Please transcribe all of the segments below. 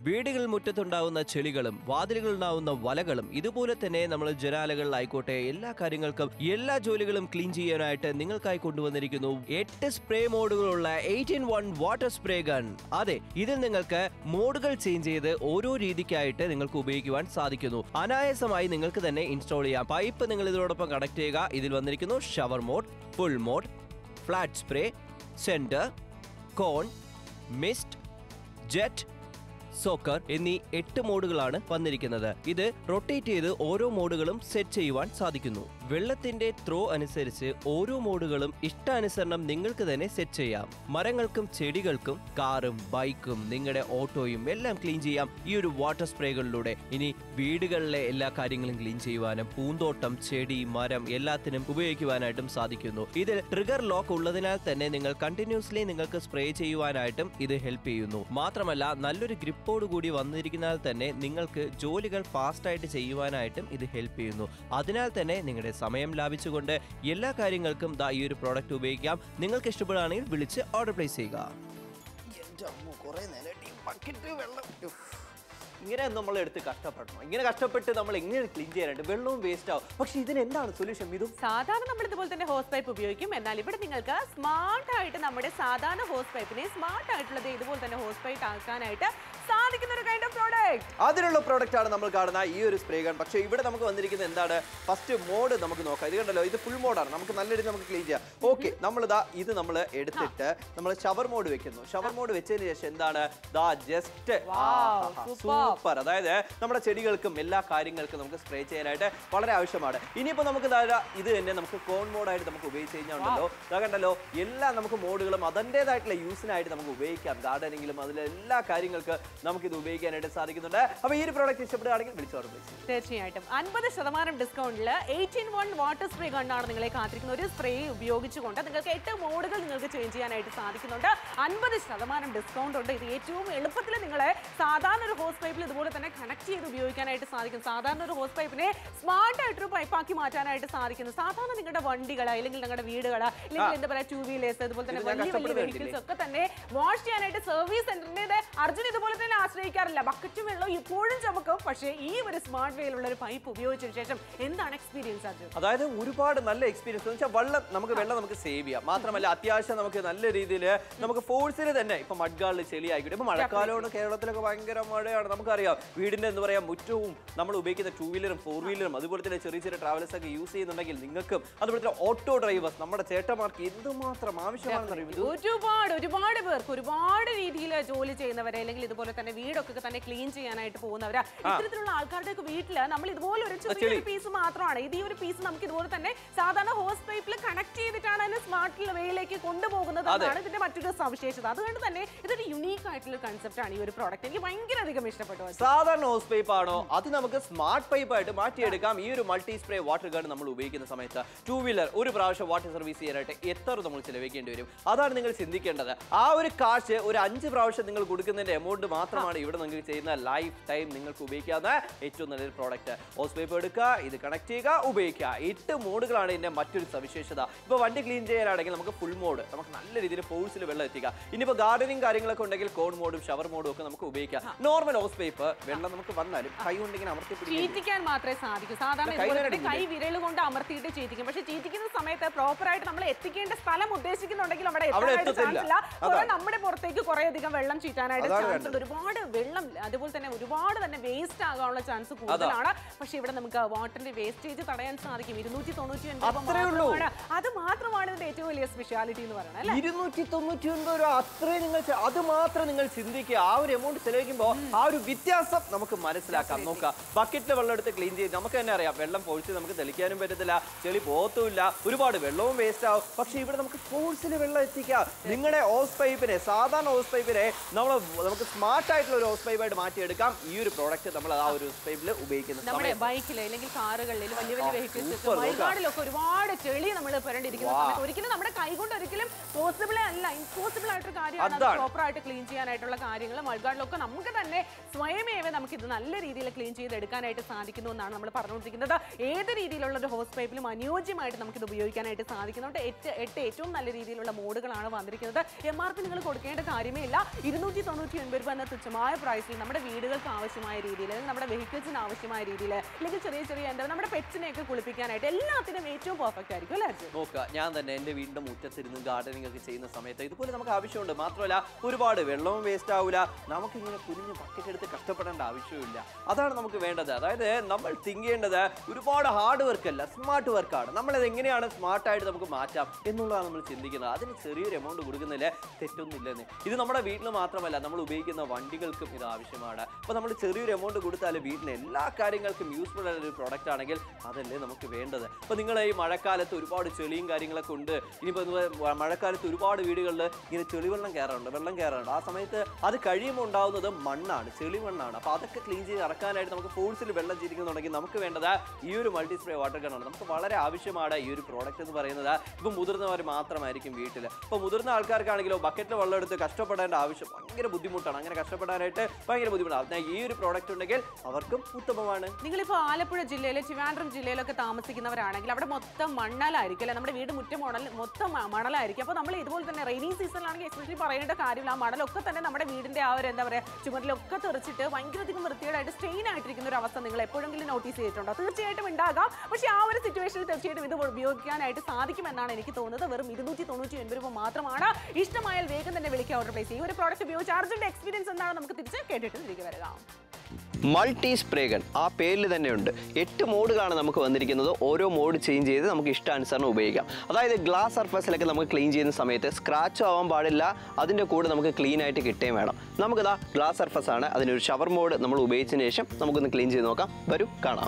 വീടുകൾ മുറ്റത്തുണ്ടാവുന്ന ചെളികളും വാതിലുകളിലുണ്ടാവുന്ന വലകളും ഇതുപോലെ തന്നെ നമ്മൾ ജനാലകളിലായിക്കോട്ടെ എല്ലാ കാര്യങ്ങൾക്കും എല്ലാ ജോലികളും ക്ലീൻ ചെയ്യാനായിട്ട് നിങ്ങൾക്കായി കൊണ്ടുവന്നിരിക്കുന്നു എട്ട് സ്പ്രേ മോഡുകളുള്ള eight in one water spray gun അതെ ഇതിൽ നിങ്ങൾക്ക് മോഡുകൾ ചേഞ്ച് ചെയ്ത് ഓരോ രീതിക്കായിട്ട് നിങ്ങൾക്ക് ഉപയോഗിക്കുവാൻ സാധിക്കുന്നു അനായാസമായി നിങ്ങൾക്ക് തന്നെ ഇൻസ്റ്റാൾ ചെയ്യാം പൈപ്പ് നിങ്ങൾ ഇതിനോടൊപ്പം കണക്ട് ചെയ്യുക ഇതിൽ വന്നിരിക്കുന്നു shower mode full mode flat spray centre cone mist jet soaker എന്നീ എട്ട് മോഡുകളാണ് വന്നിരിക്കുന്നത് ഇത് റൊട്ടേറ്റ് ചെയ്ത് ഓരോ മോഡുകളും സെറ്റ് ചെയ്യുവാൻ സാധിക്കുന്നു വെള്ളത്തിന്റെ ത്രോ അനുസരിച്ച് ഓരോ മോഡുകളും ഇഷ്ടാനുസരണം നിങ്ങൾക്ക് തന്നെ സെറ്റ് ചെയ്യാം മരങ്ങൾക്കും ചെടികൾക്കും കാറും ബൈക്കും നിങ്ങളുടെ ഓട്ടോയും എല്ലാം ക്ലീൻ ചെയ്യാം ഈ ഒരു വാട്ടർ സ്പ്രേകളിലൂടെ ഇനി വീടുകളിലെ എല്ലാ കാര്യങ്ങളും ക്ലീൻ ചെയ്യുവാനും പൂന്തോട്ടം ചെടി മരം എല്ലാത്തിനും ഉപയോഗിക്കുവാനായിട്ടും സാധിക്കുന്നു ഇതിൽ ട്രിഗർ ലോക്ക് ഉള്ളതിനാൽ തന്നെ നിങ്ങൾ കണ്ടിന്യൂസ്ലി നിങ്ങൾക്ക് സ്പ്രേ ചെയ്യുവാനായിട്ടും ഇത് ഹെൽപ്പ് ചെയ്യുന്നു മാത്രമല്ല നല്ലൊരു ഗ്രിപ്പോട് കൂടി വന്നിരിക്കുന്നതിനാൽ തന്നെ നിങ്ങൾക്ക് ജോലികൾ ഫാസ്റ്റ് ആയിട്ട് ചെയ്യുവാനായിട്ടും ഇത് ഹെൽപ്പ് ചെയ്യുന്നു അതിനാൽ തന്നെ നിങ്ങളുടെ സമയം ലാഭിച്ചുകൊണ്ട് എല്ലാ കാര്യങ്ങൾക്കും ദാ ഈ ഒരു പ്രോഡക്റ്റ് ഉപയോഗിക്കാം നിങ്ങൾക്ക് ഇഷ്ടപ്പെടുകയാണെങ്കിൽ വിളിച്ച് ഓർഡർ പ്ലേസ് ചെയ്യുക എൻ്റെ അമ്മ കുറേ നേരമായിട്ട് ഈ ബക്കറ്റ് വെള്ളം ഉഫ്. ഇങ്ങനെ നമ്മൾ എടുത്ത് കഷ്ടപ്പെടണം ഇങ്ങനെ കഷ്ടപ്പെട്ട് നമ്മൾ എങ്ങനെ ക്ലീൻ ചെയ്യാനായിട്ട് വെള്ളവും വേസ്റ്റ് ആവും പക്ഷെ ഇതിന് എന്താണ് സൊല്യൂഷൻ ഇതും സാധാരണ നമ്മൾ ഇതുപോലെ തന്നെ ഹോസ് പൈപ്പ് ഉപയോഗിക്കും എന്നാൽ ഇവിടെ നിങ്ങൾക്ക് സ്മാർട്ട് ആയിട്ട് നമ്മുടെ സാധാരണ ഹോസ് പൈപ്പിനെ സ്മാർട്ട് ആയിട്ടുള്ളത് ഇതുപോലെ തന്നെ ഹോസ് പൈപ്പ് ആക്കാനായിട്ട് സാധിക്കുന്ന ഒരു കൈൻഡ് ഓഫ് പ്രോഡക്റ്റ് അതിനുള്ള പ്രോഡക്റ്റ് ആണ് നമ്മൾ കാണുന്ന ഈ ഒരു സ്പ്രേ ഗൺ പക്ഷേ ഇവിടെ നമുക്ക് വന്നിരിക്കുന്നത് എന്താണ് ഫസ്റ്റ് മോഡ് നമുക്ക് നോക്കാം ഇത് കണ്ടല്ലോ ഇത് ഫുൾ മോഡാണ് നമുക്ക് നല്ല രീതിയിൽ നമുക്ക് ക്ലീൻ ചെയ്യാം ഓക്കെ നമ്മൾ ഇതാ ഇത് നമ്മൾ എടുത്തിട്ട് നമ്മൾ ഷവർ മോഡ് വെക്കുന്നു ഷവർ മോഡ് വെച്ചതിന് ശേഷം എന്താണ് ദാ ജസ്റ്റ് super. സൂപ്പർ അതായത് നമ്മുടെ ചെടികൾക്കും എല്ലാ കാര്യങ്ങൾക്കും നമുക്ക് സ്പ്രേ ചെയ്യാനായിട്ട് വളരെ ആവശ്യമാണ് ഇനിയിപ്പോൾ നമുക്ക് ദാ ഇത് തന്നെ നമുക്ക് കോൺ മോഡായിട്ട് നമുക്ക് ഉപയോഗിച്ച് കഴിഞ്ഞാൽ ഉണ്ടല്ലോ ഇതാ കണ്ടല്ലോ എല്ലാ നമുക്ക് മോഡുകളും അതിൻ്റെതായിട്ടുള്ള യൂസിനായിട്ട് നമുക്ക് ഉപയോഗിക്കാം ഗാർഡനിങ്ങിലും അതിലെ എല്ലാ കാര്യങ്ങൾക്ക് നമുക്ക് ഇത് ഉപയോഗിക്കാനായിട്ട് സാധിക്കുന്നുണ്ട് അപ്പോൾ ഈ ഒരു പ്രോഡക്റ്റ് ഇഷ്ടപ്പെടുകയാണെങ്കിൽ വിളിച്ചു ഓർഡർ പ്ലേസ് ചെയ്യും തീർച്ചയായിട്ടും അൻപത് ശതമാനം ഡിസ്കൗണ്ടിൽ എയ്റ്റീൻ വൺ വാട്ടർ സ്പ്രേ കണ്ടാണ് നിങ്ങളെ കാത്തിരിക്കുന്ന ഒരു സ്പ്രേ ഉപയോഗിച്ചുകൊണ്ട് നിങ്ങൾക്ക് എട്ട് മോഡുകൾ നിങ്ങൾക്ക് ചേഞ്ച് ചെയ്യാനായിട്ട് സാധിക്കുന്നുണ്ട് അൻപത് ശതമാനം ഡിസ്കൗണ്ട് ഉണ്ട് ഇത് ഏറ്റവും എളുപ്പത്തിൽ നിങ്ങളെ സാധാരണ ഒരു ഹോസ് പൈപ്പിൽ ഇതുപോലെ തന്നെ കണക്ട് ചെയ്ത് ഉപയോഗിക്കാനായിട്ട് സാധിക്കും സാധാരണ ഒരു ഹോസ് പൈപ്പിനെ സ്മാർട്ട് ആയിട്ടൊരു പൈപ്പാക്കി മാറ്റാനായിട്ട് സാധിക്കുന്നു സാധാരണ നിങ്ങളുടെ വണ്ടികൾ അല്ലെങ്കിൽ നിങ്ങളുടെ വീടുകൾ അല്ലെങ്കിൽ എന്താ പറയുക ടൂ വീലേഴ്സ് അതുപോലെ തന്നെ ഇത് ഞാൻ വലിയ വലിയ കഷ്ടപ്പെട്ട് വെഹിക്കിൾസ് ഒക്കെ തന്നെ വാഷ് ചെയ്യാനായിട്ട് സർവീസ് സെന്ററിന്റെ അർജുൻ ഇതുപോലെ തന്നെ ആശ്രയിക്കാറില്ല ബക്കറ്റും വെള്ളം ഇപ്പോഴും ചമക്കും പക്ഷേ ഈ ഒരു സ്മാർട്ട് വേയിലുള്ള ഒരു പൈപ്പ് ഉപയോഗിച്ചതിന് ശേഷം എന്താണ് എക്സ്പീരിയൻസ് അർജുൻ അതായത് ഒരുപാട് നല്ല എക്സ്പീരിയൻസ് എന്ന് വെച്ചാൽ വെള്ളം നമുക്ക് വെള്ളം നമുക്ക് സേവ് ചെയ്യാം മാത്രമല്ല അത്യാവശ്യം നമുക്ക് നല്ല രീതിയിൽ നമുക്ക് ഫോഴ്സിൽ തന്നെ ഇപ്പൊ മഡ്ഗാളിൽ ചെളി ആയിക്കോട്ടെ ഇപ്പൊ മഴക്കാലമാണ് കേരളത്തിലൊക്കെ ഭയങ്കര മഴയാണ് നമുക്കറിയാം വീടിന്റെ എന്താ പറയാ മുറ്റവും നമ്മൾ ഉപയോഗിക്കുന്ന ടൂ വീലറും ഫോർ വീലറും അതുപോലെ തന്നെ ചെറിയ ചെറിയ ട്രാവലേഴ്സ് ഒക്കെ യൂസ് ചെയ്യുന്നുണ്ടെങ്കിൽ നിങ്ങൾക്കും അതുപോലെ തന്നെ ഓട്ടോ ഡ്രൈവേഴ്സ് നമ്മുടെ ചേട്ടന്മാർക്ക് എന്തുമാത്രം ആവശ്യമാണെന്ന് അറിയുന്നത് ഒരുപാട് ഒരുപാട് പേർക്ക് ഒരുപാട് രീതിയിൽ ജോലി ചെയ്യുന്നവരെ അല്ലെങ്കിൽ ഇതുപോലെ തന്നെ വീടൊക്കെ തന്നെ ക്ലീൻ ചെയ്യാനായിട്ട് പോകുന്നവരാ ഇത്തരത്തിലുള്ള ആൾക്കാരുടെ ഒക്കെ വീട്ടില് നമ്മൾ ഇതുപോലെ ഒരു ചെറിയൊരു പീസ് മാത്രമാണ് ഇത് ഈ ഒരു പീസ് നമുക്ക് ഇതുപോലെ തന്നെ സാധാരണ ഹോസ് പൈപ്പിൽ കണക്ട് ചെയ്തിട്ടാണ് അതിനെ സ്മാർട്ട് വേയിലേക്ക് കൊണ്ടുപോകുന്നത് എന്നാണ് ഇതിന്റെ മറ്റൊരു സവിശേഷത അതുകൊണ്ട് തന്നെ ഇതൊരു യുണീക്ക് ആയിട്ടുള്ള കൺസെപ്റ്റ് ആണ് ഈ ഒരു പ്രോഡക്റ്റ് എനിക്ക് ഭയങ്കര അധികം ഇഷ്ടപ്പെട്ടു അത്. സാധാരണ ഹോസ് പൈപ്പ് ആണോ അത് നമുക്ക് സ്മാർട്ട് പൈപ്പ് ആയിട്ട് മാറ്റിയെടുക്കാം ഈ ഒരു മൾട്ടി സ്പ്രേ വാട്ടർ ഗൺ നമ്മൾ ഉപയോഗിക്കുന്ന സമയത്ത് ടൂ വീലർ ഒരു പ്രാവശ്യം വാട്ടർ സർവീസ് ചെയ്യാനായിട്ട് എത്ര നമ്മൾ ചിലവഴിക്കേണ്ടി വരും അതാണ് നിങ്ങൾ ചിന്തിക്കേണ്ടത് ആ ഒരു കാശ് ഒരു അഞ്ച് പ്രാവശ്യം നിങ്ങൾ കൊടുക്കുന്നതിന്റെ എമൗണ്ട് മാത്രമാണ് ഇവിടെ നിങ്ങൾക്ക് ചെയ്യുന്ന ലൈഫ് ടൈം നിങ്ങൾക്ക് ഉപയോഗിക്കാവുന്ന ഏറ്റവും നല്ലൊരു പ്രോഡക്റ്റ് ഹോസ് പൈപ്പ് എടുക്കുക ഇത് കണക്ട് ചെയ്യുക ഉപയോഗിക്കുക എട്ട് മോഡുകളാണ് ഇതിന്റെ മറ്റൊരു സവിശേഷത ഇപ്പോൾ വണ്ടി ക്ലീൻ ചെയ്യാനാണെങ്കിൽ നമുക്ക് ഫുൾ മോഡ് നമുക്ക് നല്ല രീതിയിൽ ഫോഴ്സിൽ വെള്ളം എത്തിക്കാം ഇനിയിപ്പോൾ ഗാർഡനിങ് കാര്യങ്ങളൊക്കെ ഉണ്ടെങ്കിൽ കോൺ മോഡും ഷവർ മോഡും ഒക്കെ നമുക്ക് ഉപയോഗിക്കാം നോർമൽ ഹോസ് പൈപ്പ് വെള്ളം നമുക്ക് വന്നാലും കൈ കൊണ്ട് ഇങ്ങനെ അമർത്തി പിടിക്കും ചീറ്റിക്കാൻ മാത്രമേ സാധിക്കൂ സാധാരണ കൈ ഇതുപോലെ വേദന തന്നെ കൈ വിരൽ കൊണ്ട് അമർത്തിയിട്ട് ചീറ്റിക്കും പക്ഷെ ചീറ്റിക്കുന്ന സമയത്ത് പ്രോപ്പർ ആയിട്ട് നമ്മൾ എത്തിക്കേണ്ട സ്ഥലം ഉദ്ദേശിക്കുന്നുണ്ടെങ്കിൽ അവിടെ അവിടെ എത്താനായിട്ട് എത്തത്തില്ല. ചാൻസ് ഇല്ല കുറെ അതാണ്. നമ്മുടെ പുറത്തേക്ക് കുറെ അധികം വെള്ളം ചീറ്റാനായിട്ട് അതാണ് ചാൻസ് ഉണ്ട് ഒരുപാട് വെള്ളം അതുപോലെ തന്നെ ഒരുപാട് തന്നെ വേസ്റ്റ് ആകാനുള്ള ചാൻസ് കൂടുതലാണ് പക്ഷെ ഇവിടെ നമുക്ക് വാട്ടറിന്റെ വേസ്റ്റേജ് തടയാൻ സാധിക്കും ഇരുന്നൂറ്റി തൊണ്ണൂറ്റി ഒൻപത് അത്രേ ഉള്ളൂ. മാത്രമാണ് അത് മാത്രമാണ് ഇതിന്റെ ഏറ്റവും വലിയ സ്പെഷ്യാലിറ്റി എന്ന് പറയുന്നത് അല്ലെ ഇരുന്നൂറ്റി തൊണ്ണൂറ്റി ഒൻപത് രൂപ അത്രയും നിങ്ങൾ ചെ- അത് മാത്രം നിങ്ങൾ ചിന്തിക്കുക ആ ഒരു എമൗണ്ട് ചെലവഴിക്കുമ്പോൾ ആ ഒരു വ്യത്യാസം നമുക്ക് മനസ്സിലാക്കാം നോക്കാം ബക്കറ്റിൽ വെള്ളം എടുത്ത് ക്ലീൻ ചെയ്ത് നമുക്ക് തന്നെ അറിയാം വെള്ളം പൊഴിച്ച് നമുക്ക് തെളിക്കാനും പറ്റത്തില്ല ചെളി പോത്തുമില്ല ഒരുപാട് വെള്ളവും വേസ്റ്റ് ആവും പക്ഷെ ഇവിടെ നമുക്ക് ഫോഴ്സിൽ വെള്ളം എത്തിക്കാം നിങ്ങളുടെ ഹോസ് പൈപ്പിനെ സാധാരണ ഹോസ് പൈപ്പിനെ നമ്മൾ നമുക്ക് സ്മാർട്ട് ആയിട്ടുള്ള ഒരു ഹോസ് പൈപ്പായിട്ട് മാറ്റിയെടുക്കാം ഈ ഒരു പ്രോഡക്റ്റ് നമ്മൾ ആ ഒരു ഹോസ് പൈപ്പിൽ ഉപയോഗിക്കുന്ന നമ്മുടെ സമയത്ത് ബൈക്കിൽ അല്ലെങ്കിൽ കാറുകളിൽ വലിയ വലിയ ആ, വെഹിക്കിൾസ് super, വഴിപാടിലൊക്കെ ഒരുപാട് ചെളി നമ്മൾ പുരണ്ടിരിക്കുന്ന സമയത്ത് ഒരിക്കലും നമ്മുടെ കൈ കൊണ്ട് ഒരിക്കലും പോസിബിൾ അല്ല ഇമ്പോസിബിൾ ആയിട്ടൊരു കാര്യമാണ് അതാണ്. പ്രോപ്പർ ആയിട്ട് ക്ലീൻ ചെയ്യാനായിട്ടുള്ള കാര്യങ്ങൾ മഴക്കാടിലൊക്കെ നമുക്ക് തന്നെ സ്വയമേവ നമുക്ക് ഇത് നല്ല രീതിയിൽ ക്ലീൻ ചെയ്ത് എടുക്കാനായിട്ട് സാധിക്കുന്നു എന്നാണ് നമ്മൾ പറഞ്ഞുകൊണ്ടിരിക്കുന്നത് ഏത് രീതിയിലുള്ള ഒരു ഹോസ് പൈപ്പിലും അനുയോജ്യമായിട്ട് നമുക്ക് ഇത് ഉപയോഗിക്കാനായിട്ട് സാധിക്കുന്നുണ്ട് എട്ട് എട്ട് ഏറ്റവും നല്ല രീതിയിലുള്ള മോഡുകളാണ് വന്നിരിക്കുന്നത് എം ആർ പി നിങ്ങൾ കൊടുക്കേണ്ട കാര്യമേ ഇല്ല ഇരുന്നൂറ്റി തൊണ്ണൂറ്റി ഒൻപത് രൂപ എന്ന തുച്ഛമായ പ്രൈസിൽ നമ്മുടെ വീടുകൾക്ക് ആവശ്യമായ രീതിയിൽ അല്ലെങ്കിൽ നമ്മുടെ വെഹിക്കിൾസിന് ആവശ്യമായ രീതിയിൽ അല്ലെങ്കിൽ ചെറിയ ചെറിയ എന്താ നമ്മുടെ പെറ്റ്സിനെയൊക്കെ കുളിപ്പിക്കാനായിട്ട് എല്ലാത്തിനും ഏറ്റവും പെർഫെക്റ്റ് ആയിരിക്കും അല്ലേ അർജുൻ നോക്കുക ഞാൻ തന്നെ എൻ്റെ വീടിൻ്റെ മുറ്റത്തിരുന്ന് ഗാർഡനിങ് ഒക്കെ ചെയ്യുന്ന സമയത്ത് ഇതുപോലെ നമുക്ക് ആവശ്യമുണ്ട് മാത്രമല്ല ഒരുപാട് വെള്ളവും വേസ്റ്റ് ആവില്ല നമുക്കിങ്ങനെ കുഞ്ഞ് ബക്കറ്റ് എടുത്ത് കഷ്ടപ്പെടേണ്ട ആവശ്യമില്ല അതാണ് നമുക്ക് വേണ്ടത് അതായത് നമ്മൾ തിങ്ക് ചെയ്യേണ്ടത് ഒരുപാട് ഹാർഡ് വർക്ക് അല്ല സ്മാർട്ട് വർക്കാണ് നമ്മളത് എങ്ങനെയാണ് സ്മാർട്ടായിട്ട് നമുക്ക് മാറ്റാം എന്നുള്ളതാണ് നമ്മൾ ചിന്തിക്കുന്നത് അതിന് ചെറിയൊരു എമൗണ്ട് കൊടുക്കുന്നതിൽ തെറ്റൊന്നുമില്ലെന്ന് ഇത് നമ്മുടെ വീട്ടിൽ മാത്രമല്ല നമ്മൾ ഉപയോഗിക്കുന്ന വണ്ടികൾക്കും ഇത് ആവശ്യമാണ് അപ്പോൾ നമ്മൾ ചെറിയൊരു എമൗണ്ട് കൊടുത്താൽ വീട്ടിലെ എല്ലാ കാര്യങ്ങൾക്കും യൂസ്ഫുൾ ആയ ഒരു പ്രോഡക്റ്റ് ആണെങ്കിൽ അതല്ലേ നമുക്ക് വേണ്ടത് അപ്പോൾ നിങ്ങൾ ഈ മഴക്കാലത്ത് ഒരുപാട് ചെളിയും കാര്യങ്ങളൊക്കെ ഉണ്ട് ഇനിയിപ്പോൾ ഇതുപോലെ വ- മഴക്കാലത്ത് ഒരുപാട് വീടുകളിൽ ഇങ്ങനെ ചെളിവെള്ളം കയറാറുണ്ട് വെള്ളം കയറാറുണ്ട് ആ സമയത്ത് അത് കഴിയുമ്പോൾ ഉണ്ടാകുന്നത് മണ്ണാണ് ചെളി മണ്ണാണ് അപ്പോൾ അതൊക്കെ ക്ലീൻ ചെയ്ത് ഇറക്കാനായിട്ട് നമുക്ക് ഫോഴ്സിൽ വെള്ളം ചിരിക്കുന്നുണ്ടെങ്കിൽ നമുക്ക് വേണ്ടത് ഈ ഒരു മൾട്ടി സ്പ്രേ വാട്ടർ ഗണ്ണാണ് നമുക്ക് വളരെ ആവശ്യമാണ് ഈ ഒരു പ്രോഡക്റ്റ് എന്ന് പറയുന്നത് ഇപ്പം മുതിർന്നവർ മാത്രമായിരിക്കും വീട്ടിൽ അപ്പോൾ മുതിർന്ന ആൾക്കാർക്കാണെങ്കിലോ ബക്കറ്റിൽ വെള്ളം എടുത്ത് കഷ്ടപ്പെടേണ്ട ആവശ്യം ഭയങ്കര ബുദ്ധിമുട്ടാണ് അങ്ങനെ കഷ്ടപ്പെടാനായിട്ട് ഭയങ്കര ബുദ്ധിമുട്ടാണ് എന്നാൽ ഈ ഒരു പ്രോഡക്റ്റ് ഉണ്ടെങ്കിൽ അവർക്കും ഉത്തമമാണ് നിങ്ങളിപ്പോൾ ആലപ്പുഴ ജില്ലയിലെ ട്രിവാൻഡ്രം ജില്ലയിലൊക്കെ താമസിക്കുന്നവരാണെങ്കിൽ അവിടെ മൊത്തം മണ്ണലായിരിക്കും അല്ലെ നമ്മുടെ വീട് മുറ്റം മണൽ മൊത്തം മ- മണലായിരിക്കും അപ്പോൾ നമ്മൾ ഇതുപോലെ തന്നെ റെയിനി സീസണിലാണെങ്കിൽ എസ്പെഷ്യലി പറയേണ്ട കാര്യമില്ല ആ മണലൊക്കെ തന്നെ നമ്മുടെ വീടിന്റെ ആ ഒരു എന്താ പറയുക ചുമരിലൊക്കെ തെറിച്ചിട്ട് ഭയങ്കരധികം വൃത്തികേടായിട്ട് സ്ട്രെയിൻ ആയിട്ടിരിക്കുന്ന ഒരു അവസ്ഥ നിങ്ങൾ എപ്പോഴെങ്കിലും നോട്ടീസ് ചെയ്തിട്ടുണ്ടോ തീർച്ചയായിട്ടും ഉണ്ടാകാം പക്ഷേ ആ ഒരു സിറ്റുവേഷനിൽ തീർച്ചയായിട്ടും ഇത് ഉപയോഗിക്കാനായിട്ട് സാധിക്കുമെന്നാണ് എനിക്ക് തോന്നുന്നത് വെറും ഇരുന്നൂറ്റി തൊണ്ണൂറ്റി ഒൻപത് രൂപ മാത്രമാണ് ഇഷ്ടമായാൽ വേഗം തന്നെ വിളിക്കുക ഓർഡർ പ്ലേസ് ചെയ്യും ഈ ഒരു പ്രോഡക്റ്റ് ഉപയോഗിച്ച് അർജന്റ് എക്സ്പീരിയൻസ് എന്താണ് നമുക്ക് തിരിച്ച് കേട്ടിട്ട് തിരികെ വരിക മൾട്ടി സ്പ്രേ ഗൺ ആ പേരിൽ തന്നെയുണ്ട് എട്ട് മോഡുകളാണ് നമുക്ക് വന്നിരിക്കുന്നത് ഓരോ മോഡ് ചേഞ്ച് ചെയ്ത് നമുക്ക് ഇഷ്ടാനുസരണം ഉപയോഗിക്കാം അതായത് ഗ്ലാസ് സർഫസിലൊക്കെ നമുക്ക് ക്ലീൻ ചെയ്യുന്ന സമയത്ത് സ്ക്രാച്ച് ആവാൻ പാടില്ല അതിൻ്റെ കൂടെ നമുക്ക് ക്ലീൻ ആയിട്ട് കിട്ടുകയും വേണം നമുക്കിതാ ഗ്ലാസ് സർഫസ് ആണ് അതിനൊരു ഷവർ മോഡ് നമ്മൾ ഉപയോഗിച്ചതിന് ശേഷം നമുക്കൊന്ന് ക്ലീൻ ചെയ്ത് നോക്കാം വരൂ കാണാം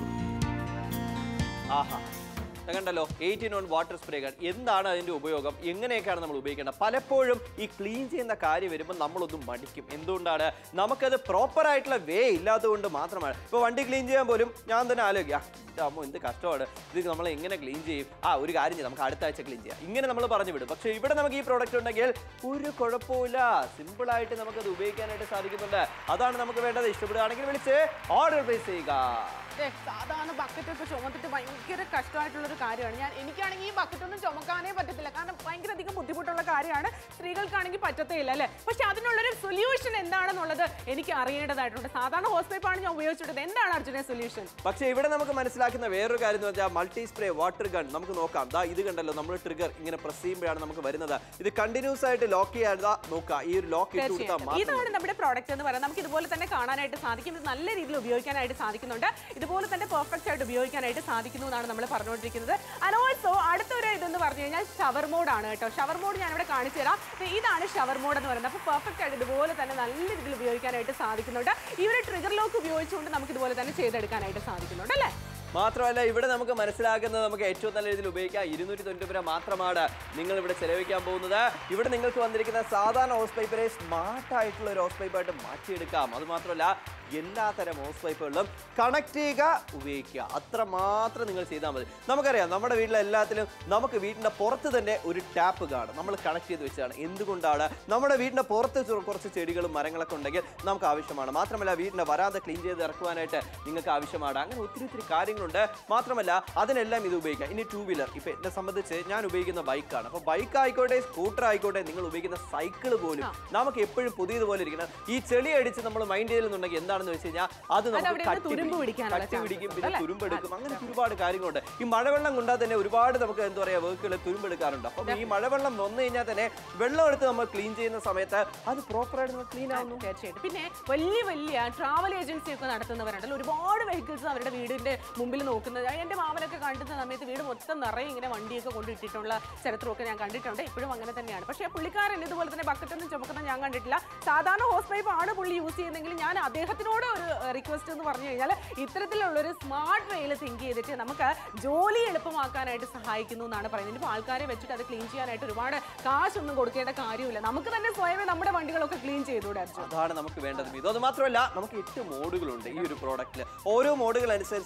ആഹാ ഇത് കണ്ടല്ലോ eighteen on water spray gun എന്താണ് അതിന്റെ ഉപയോഗം എങ്ങനെയൊക്കെയാണ് നമ്മൾ ഉപയോഗിക്കേണ്ടത് പലപ്പോഴും ഈ ക്ലീൻ ചെയ്യുന്ന കാര്യം വരുമ്പോൾ നമ്മളൊന്നും മടിക്കും എന്തുകൊണ്ടാണ് നമുക്കത് പ്രോപ്പർ ആയിട്ടുള്ള വേ ഇല്ലാത്തതുകൊണ്ട് മാത്രമാണ് ഇപ്പോൾ വണ്ടി ക്ലീൻ ചെയ്യാൻ പോലും ഞാൻ തന്നെ ആലോചിക്കുക അമ്മോ എന്ത് കഷ്ടമാണ് ഇത് നമ്മൾ എങ്ങനെ ക്ലീൻ ചെയ്യും ആ ഒരു കാര്യം ചെയ്യാം നമുക്ക് അടുത്ത ആഴ്ച ക്ലീൻ ചെയ്യാം ഇങ്ങനെ നമ്മൾ പറഞ്ഞു വിടും പക്ഷേ ഇവിടെ നമുക്ക് ഈ പ്രോഡക്റ്റ് ഉണ്ടെങ്കിൽ ഒരു കുഴപ്പമില്ല സിമ്പിൾ ആയിട്ട് നമുക്കത് ഉപയോഗിക്കാനായിട്ട് സാധിക്കുന്നുണ്ട് അതാണ് നമുക്ക് വേണ്ടത് ഇഷ്ടപ്പെടുകയാണെങ്കിൽ വിളിച്ച് ഓർഡർ പ്ലേസ് ചെയ്യുക ദേ, സാധാരണ ബക്കറ്റ് ഒക്കെ ചുമത്തിട്ട് ഭയങ്കര കഷ്ടമായിട്ടുള്ള ഒരു കാര്യമാണ് ഞാൻ എനിക്കാണെങ്കിൽ ഈ ബക്കറ്റ് ഒന്നും ചുമക്കാനേ പറ്റത്തില്ല കാരണം ഭയങ്കര അധികം ബുദ്ധിമുട്ടുള്ള കാര്യമാണ് സ്ത്രീകൾക്കാണെങ്കിൽ പറ്റത്തേ ഇല്ല അല്ലേ പക്ഷെ അതിനുള്ളൊരു സൊല്യൂഷൻ എന്താണെന്നുള്ളത് എനിക്ക് അറിയേണ്ടതായിട്ടുണ്ട് സാധാരണ ഹോസ് പൈപ്പാണ് ഞാൻ ഉപയോഗിച്ചിട്ടത് എന്താണ് അർജുന സൊല്യൂഷൻ പക്ഷേ ഇവിടെ നമുക്ക് മനസ്സിലാക്കുന്ന വേറൊരു കാര്യം എന്ന് വെച്ചാൽ മൾട്ടി സ്പ്രേ വാട്ടർ ഗൺ നമുക്ക് നോക്കാം ദാ ഇത് കണ്ടല്ലോ നമ്മൾ ട്രിഗർ ഇങ്ങനെ പ്രസ് ചെയ്യുമ്പോഴാണ് നമുക്ക് വരുന്നത് ഇത് കണ്ടിന്യൂസ് ആയിട്ട് ലോക്ക് ചെയ്യാതെ നോക്കാം ഈ ഒരു ലോക്ക് ഇട്ട് കൊടുത്താൽ തീർച്ചയായിട്ടും മാത്രം ഇതാണ് നമ്മുടെ പ്രോഡക്റ്റ് എന്ന് പറയുന്നത് നമുക്ക് ഇതുപോലെ തന്നെ കാണാനായിട്ട് സാധിക്കും ഇത് നല്ല രീതിയിൽ ഉപയോഗിക്കാനായിട്ട് സാധിക്കുന്നുണ്ട് ഇതുപോലെ തന്നെ പെർഫെക്റ്റ് ആയിട്ട് ഉപയോഗിക്കാനായിട്ട് സാധിക്കുന്നു എന്നാണ് നമ്മൾ പറഞ്ഞുകൊണ്ടിരിക്കുന്നത് ആൻഡ് ഓൾസോ അടുത്തൊരു ഇതെന്ന് പറഞ്ഞു കഴിഞ്ഞാൽ ഷവർ മോഡാണ് കേട്ടോ ഷവർ മോഡ് ഞാൻ ഇവിടെ കാണിച്ചു തരാം ദേ ഇതാണ് ഷവർ മോഡ് എന്ന് പറയുന്നത് അപ്പോൾ പെർഫെക്റ്റ് ആയിട്ട് ഇതുപോലെ തന്നെ നല്ല രീതിയിൽ ഉപയോഗിക്കാനായിട്ട് സാധിക്കുന്നുണ്ട് ഈ ഒരു ട്രിഗർ ലോക്ക് ഉപയോഗിച്ചുകൊണ്ട് നമുക്ക് ഇതുപോലെ തന്നെ ചെയ്തെടുക്കാനായിട്ട് സാധിക്കുന്നുണ്ട് അല്ലേ മാത്രമല്ല ഇവിടെ നമുക്ക് മനസ്സിലാക്കുന്നത് നമുക്ക് ഏറ്റവും നല്ല രീതിയിൽ ഉപയോഗിക്കാം ഇരുന്നൂറ്റി തൊണ്ണൂറ്റി രൂപ മാത്രമാണ് നിങ്ങൾ ഇവിടെ ചെലവഴിക്കാൻ പോകുന്നത് ഇവിടെ നിങ്ങൾക്ക് വന്നിരിക്കുന്ന സാധാരണ ഹോസ് പൈപ്പിനെ സ്മാർട്ട് ആയിട്ടുള്ള ഒരു ഹോസ് പൈപ്പായിട്ട് മാറ്റിയെടുക്കാം അത് മാത്രമല്ല എല്ലാത്തരം ഹോസ് പൈപ്പുകളിലും കണക്ട് ചെയ്യുക ഉപയോഗിക്കുക അത്ര മാത്രം നിങ്ങൾ ചെയ്താൽ മതി നമുക്കറിയാം നമ്മുടെ വീട്ടിലെ എല്ലാത്തിലും നമുക്ക് വീടിൻ്റെ പുറത്ത് തന്നെ ഒരു ടാപ്പ് കാണും നമ്മൾ കണക്ട് ചെയ്ത് വെച്ചതാണ് എന്തുകൊണ്ടാണ് നമ്മുടെ വീടിൻ്റെ പുറത്ത് ചു- കുറച്ച് ചെടികളും മരങ്ങളൊക്കെ ഉണ്ടെങ്കിൽ നമുക്ക് ആവശ്യമാണ് മാത്രമല്ല വീടിൻ്റെ വരാതെ ക്ലീൻ ചെയ്ത് ഇറക്കുവാനായിട്ട് നിങ്ങൾക്ക് ആവശ്യമാണ് അങ്ങനെ ഒത്തിരി ഒത്തിരി കാര്യങ്ങളുണ്ട് മാത്രമല്ല അതിനെല്ലാം ഇത് ഉപയോഗിക്കാം ഇനി ടൂ വീലർ ഇപ്പം എന്നെ സംബന്ധിച്ച് ഞാൻ ഉപയോഗിക്കുന്ന ബൈക്കാണ് അപ്പോൾ ബൈക്ക് ആയിക്കോട്ടെ സ്കൂട്ടർ ആയിക്കോട്ടെ നിങ്ങൾ ഉപയോഗിക്കുന്ന സൈക്കിൾ പോലും നമുക്ക് എപ്പോഴും പുതിയതുപോലെ ഇരിക്കണം ഈ ചെളി അടിച്ച് നമ്മൾ മൈൻഡ് ചെയ്തെന്നുണ്ടെങ്കിൽ എന്താണെന്ന് വെച്ച് കഴിഞ്ഞാൽ അത് നമുക്ക് അവിടെ ഇരുന്ന് കട്ടി തുരുമ്പ് പിടിക്കും. പിടിക്കാനുള്ള കട്ടി പിടിക്കും chances പിന്നെ ഉണ്ട്, അല്ലേ? തുരുമ്പെടുക്കും അങ്ങനത്തെ ഒരുപാട് കാര്യങ്ങളുണ്ട് ഈ മഴവെള്ളം കൊണ്ടാൽ തന്നെ ഒരുപാട് നമുക്ക് എന്താ പറയുക വർക്കുകൾ തുരുമ്പെടുക്കാറുണ്ട് അപ്പം ഈ മഴവെള്ളം വന്നു കഴിഞ്ഞാൽ തന്നെ വെള്ളം എടുത്ത് നമ്മൾ ക്ലീൻ ചെയ്യുന്ന സമയത്ത് അത് പ്രോപ്പറായിട്ട് നമ്മൾ ക്ലീൻ ആവുന്നു തീർച്ചയായിട്ടും പിന്നെ വലിയ വലിയ ട്രാവൽ ഏജൻസി ഒക്കെ നടത്തുന്നവരുണ്ടല്ലോ ഒരുപാട് വെഹിക്കിൾസ് അവരുടെ വീടിന്റെ മുമ്പിൽ നോക്കുന്നത് എന്റെ മാമനൊക്കെ കണ്ടുന്ന സമയത്ത് വീട് മൊത്തം നിറയെ ഇങ്ങനെ വണ്ടിയൊക്കെ കൊണ്ടിട്ടിട്ടുള്ള ചരിത്രമൊക്കെ ഞാൻ കണ്ടിട്ടുണ്ട് ഇപ്പോഴും അങ്ങനെ തന്നെയാണ് പക്ഷേ പുള്ളിക്കാരൻ ഇതുപോലെ തന്നെ ബക്കറ്റൊന്നും ചുമക്കുന്ന ഞാൻ കണ്ടിട്ടില്ല സാധാരണ ഹോസ് പൈപ്പ് ആണ് പുള്ളി യൂസ് ചെയ്യുന്നതെങ്കിൽ ഞാൻ അദ്ദേഹത്തിനോട് ഒരു റിക്വസ്റ്റ് എന്ന് പറഞ്ഞു കഴിഞ്ഞാൽ ഇത്തരത്തിലുള്ള ഒരു സ്മാർട്ട് വേയിൽ തിങ്ക് ചെയ്തിട്ട് നമുക്ക് ജോലി എളുപ്പമാക്കാനായിട്ട് സഹായിക്കുന്നു എന്നാണ് പറയുന്നത് ഇനിയിപ്പോൾ ആൾക്കാരെ വെച്ചിട്ട് അത് ക്ലീൻ ചെയ്യാനായിട്ട് ഒരുപാട് കാശൊന്നും കൊടുക്കേണ്ട കാര്യമില്ല നമുക്ക് തന്നെ സ്വയമേ നമ്മുടെ വണ്ടികളൊക്കെ ക്ലീൻ ചെയ്തുകൂടെ അർജുൻ അതാണ് നമുക്ക് വേണ്ടത് ഇത് അത് മാത്രമല്ല നമുക്ക് എട്ട് മോഡുകളുണ്ട് ഈ ഒരു പ്രോഡക്റ്റിൽ ഓരോ മോഡുകൾ അനുസരിച്ച് നമുക്ക്